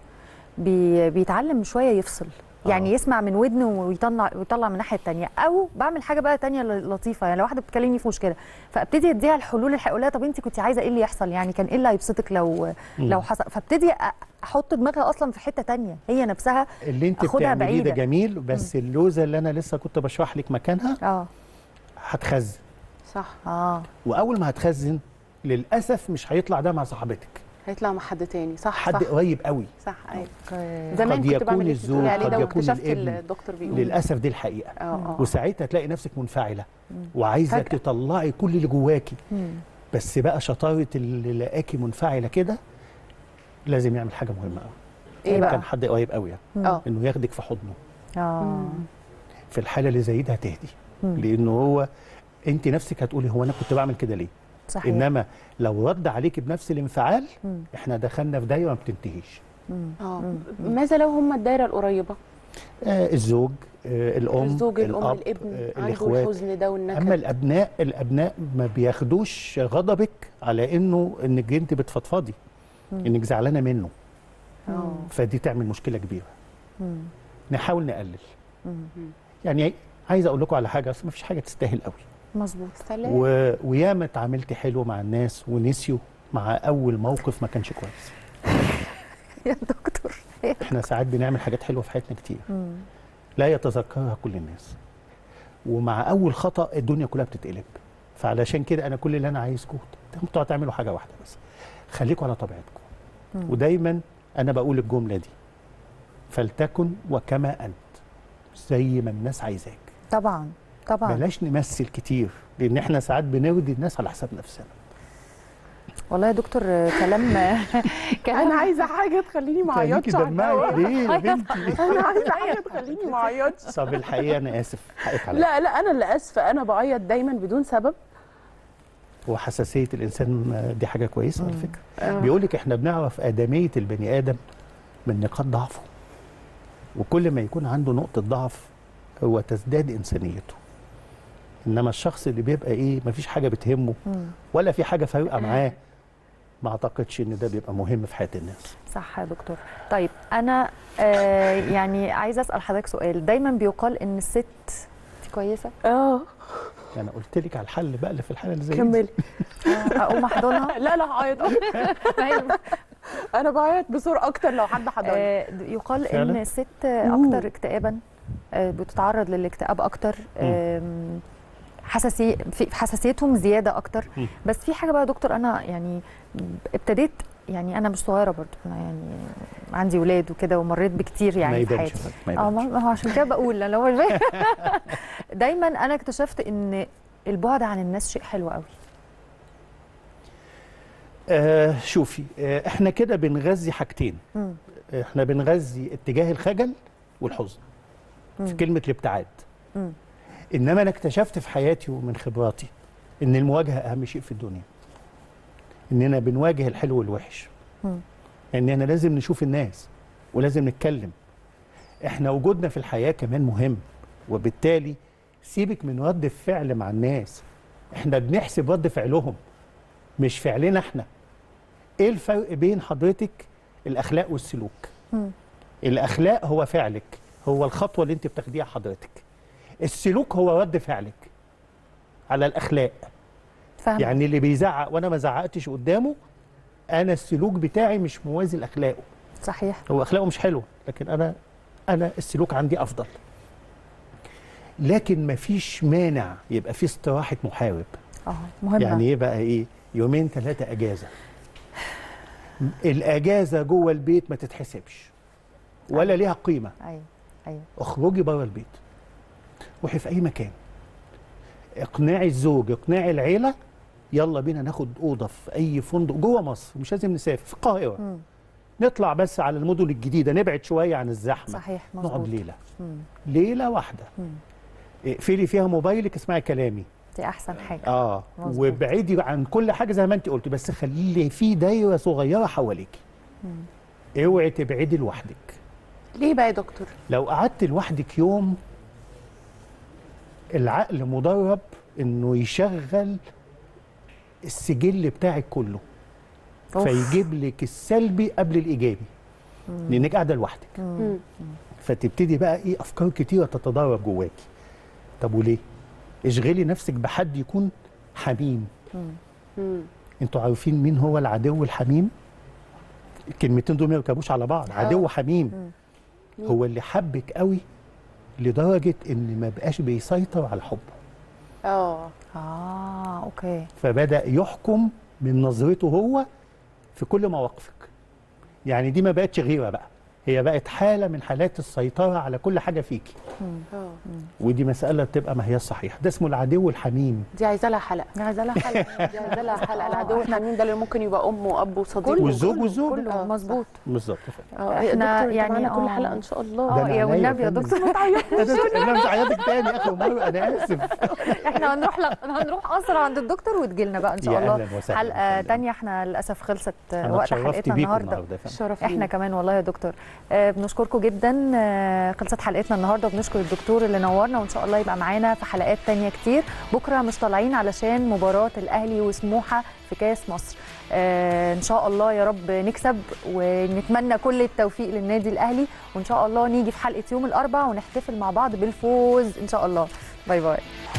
بي بيتعلم شويه يفصل يعني آه. يسمع من ودنه ويطلع ويطلع من الناحيه الثانيه او بعمل حاجه بقى تانية ل- لطيفه يعني لو واحده بتكلمني في مشكله فابتدي اديها الحلول الحقيقيه أقول لها طب انت كنت عايزه ايه اللي يحصل يعني كان ايه اللي هيبسطك لو لو حصل فابتدي أ- احط دماغها اصلا في حته تانية هي نفسها اللي انت أخدها بتعمليه ده بعيدة. جميل بس اللوزه اللي انا لسه كنت بشرح لك مكانها اه هتخزن صح اه واول ما هتخزن للاسف مش هيطلع ده مع صاحبتك هيطلع مع حد تاني صح حد صح قريب قوي صح ايوه أوكي. زمان قد كنت يكون بعمل اللي الزوج، بتقولي عليه قد ده يكون واكتشفت الابن. الدكتور بيقول للاسف دي الحقيقه اه اه وساعتها تلاقي نفسك منفعله وعايزه فجأة. تطلعي كل اللي جواكي مم. بس بقى شطاره اللي لاقاكي منفعله كده لازم يعمل حاجه مهمه قوي ايه بقى كان حد قريب قوي يعني اه انه ياخدك في حضنه اه في الحاله اللي زي دي هتهدي لانه هو انت نفسك هتقولي هو انا كنت بعمل كده ليه صحيح انما لو رد عليك بنفس الانفعال مم. احنا دخلنا في دايره ما بتنتهيش اه ماذا لو هم الدايره القريبه آه الزوج آه الام الزوج الام الاب الابن آه عنده الاخوات الحزن ده والنكد اما الابناء الابناء ما بياخدوش غضبك على انه انك انت بتفضفضي انك زعلانه منه اه فدي تعمل مشكله كبيره مم. نحاول نقلل مم. يعني عايز اقول لكم على حاجه بس ما فيش حاجه تستاهل قوي مظبوط سلام و... وياما اتعاملت حلو مع الناس ونسيوا مع اول موقف ما كانش كويس يا دكتور احنا ساعات بنعمل حاجات حلوه في حياتنا كتير مم. لا يتذكرها كل الناس ومع اول خطا الدنيا كلها بتتقلب فعلشان كده انا كل اللي انا عايزكم انتوا هتعملوا حاجه واحده بس خليكم على طبيعتكم مم. ودايما انا بقول الجمله دي فلتكن وكما انت زي ما الناس عايزاك طبعا طبعا بلاش نمثل كتير لان احنا ساعات بنرضي الناس على حساب نفسنا والله يا دكتور آه، كلام كلام انا عايزه حاجه تخليني ما خليكي اعيطش على دمعي الهوا. ليه يا بنتي انا عايزه حاجه تخليني ما اعيطش طب الحقيقه انا اسف حقك عليا لا لا انا اللي اسفه انا بعيط دايما بدون سبب وحساسيه الانسان آه، دي حاجه كويسه على فكره آه. بيقول لك احنا بنعرف ادميه البني ادم من نقاط ضعفه وكل ما يكون عنده نقطه ضعف هو تزداد انسانيته انما الشخص اللي بيبقى ايه مفيش حاجه بتهمه مم. ولا في حاجه فارقه معاه ما اعتقدش ان ده بيبقى مهم في حياه الناس صح يا دكتور طيب انا آه يعني عايزه اسال حضرتك سؤال دايما بيقال ان الست دي كويسه اه انا قلت لك على الحل بقى اللي في الحاله اللي زي دي. كملي آه، اقوم احضنها لا لا هعيط انا بعيط بسرعه اكتر لو حد حضرني آه يقال ان فعلا؟ الست اكتر اكتئابا آه بتتعرض للاكتئاب اكتر آم، حساسي في حساسيتهم زياده اكتر مم. بس في حاجه بقى يا دكتور انا يعني ابتديت يعني انا مش صغيره برضو انا يعني عندي ولاد وكده ومريت بكتير ما يعني في يبانش حياتي ما اه يبانش ما ما هو عشان كده بقول انا هو دايما انا اكتشفت ان البعد عن الناس شيء حلو قوي آه شوفي آه احنا كده بنغذي حاجتين مم. احنا بنغذي اتجاه الخجل والحزن في كلمه الابتعاد مم. انما انا اكتشفت في حياتي ومن خبراتي ان المواجهه اهم شيء في الدنيا اننا بنواجه الحلو والوحش مم. اننا لازم نشوف الناس ولازم نتكلم احنا وجودنا في الحياه كمان مهم وبالتالي سيبك من رد الفعل مع الناس احنا بنحسب رد فعلهم مش فعلنا احنا ايه الفرق بين حضرتك الاخلاق والسلوك مم. الاخلاق هو فعلك هو الخطوه اللي انت بتاخديها حضرتك السلوك هو رد فعلك على الاخلاق فاهمه يعني اللي بيزعق وانا ما زعقتش قدامه انا السلوك بتاعي مش موازي لاخلاقه صحيح هو اخلاقه مش حلوه لكن انا انا السلوك عندي افضل لكن مفيش مانع يبقى في استراحه محارب اه مهمه يعني ايه بقى ايه يومين ثلاثه اجازه الاجازه جوه البيت ما تتحسبش ولا ليها قيمه ايوه ايوه اخرجي بره البيت روحي في اي مكان اقنعي الزوج اقنعي العيله يلا بينا ناخد اوضه في اي فندق جوه مصر مش لازم نسافر في القاهره مم. نطلع بس على المدن الجديده نبعد شويه عن الزحمه صحيح نقعد مظبوط ليله مم. ليله واحده مم. اقفلي فيها موبايلك اسمعي كلامي دي احسن حاجه اه مظبوط. وابعدي عن كل حاجه زي ما انت قلتي بس خلي في دايره صغيره حواليكي اوعي تبعدي لوحدك ليه بقى يا دكتور لو قعدت لوحدك يوم العقل مدرب انه يشغل السجل بتاعك كله أوف. فيجيب لك السلبي قبل الايجابي لانك قاعده لوحدك مم. فتبتدي بقى ايه افكار كتيره تتضارب جواكي طب وليه اشغلي نفسك بحد يكون حميم مم. انتوا عارفين مين هو العدو الحميم الكلمتين دول ما يركبوش على بعض عدو حميم هو اللي حبك قوي لدرجه ان ما بقاش بيسيطر على حبه اه اه اوكي فبدا يحكم من نظرته هو في كل مواقفك يعني دي ما بقتش غيره بقى هي بقت حاله من حالات السيطره على كل حاجه فيكي اه ودي مساله بتبقى ما هي الصحيح ده اسمه العدو الحميم دي عايزه لها حلقه دي عايزه لها حلقه دي عايزه لها حلقه العدو الحميم ده اللي ممكن يبقى ام واب وصديق كله والزوج كله- والزوجة. كله آه، مظبوط بالظبط اه إحنا احنا يعني يعني كل آه. حلقه ان شاء الله ده اه أنا يا عينيا والنبي يا فندم. دكتور ما تعيطش انا مش عيادك تاني اخر مره انا اسف احنا هنروح ل... هنروح اسرع عند الدكتور وتجي لنا بقى ان شاء يا الله أهلاً وسهلاً حلقه وسهلاً. تانية احنا للاسف خلصت انا وقت اتشرفت حلقتنا بيكم النهارده النهارده يا فندم. شرف احنا لينا. كمان والله يا دكتور آه بنشكركم جدا آه خلصت حلقتنا النهارده وبنشكر الدكتور اللي نورنا وان شاء الله يبقى معانا في حلقات تانية كتير بكره مش طالعين علشان مباراه الاهلي وسموحه في كاس مصر آه ان شاء الله يا رب نكسب ونتمنى كل التوفيق للنادي الاهلي وان شاء الله نيجي في حلقه يوم الاربعاء ونحتفل مع بعض بالفوز ان شاء الله باي باي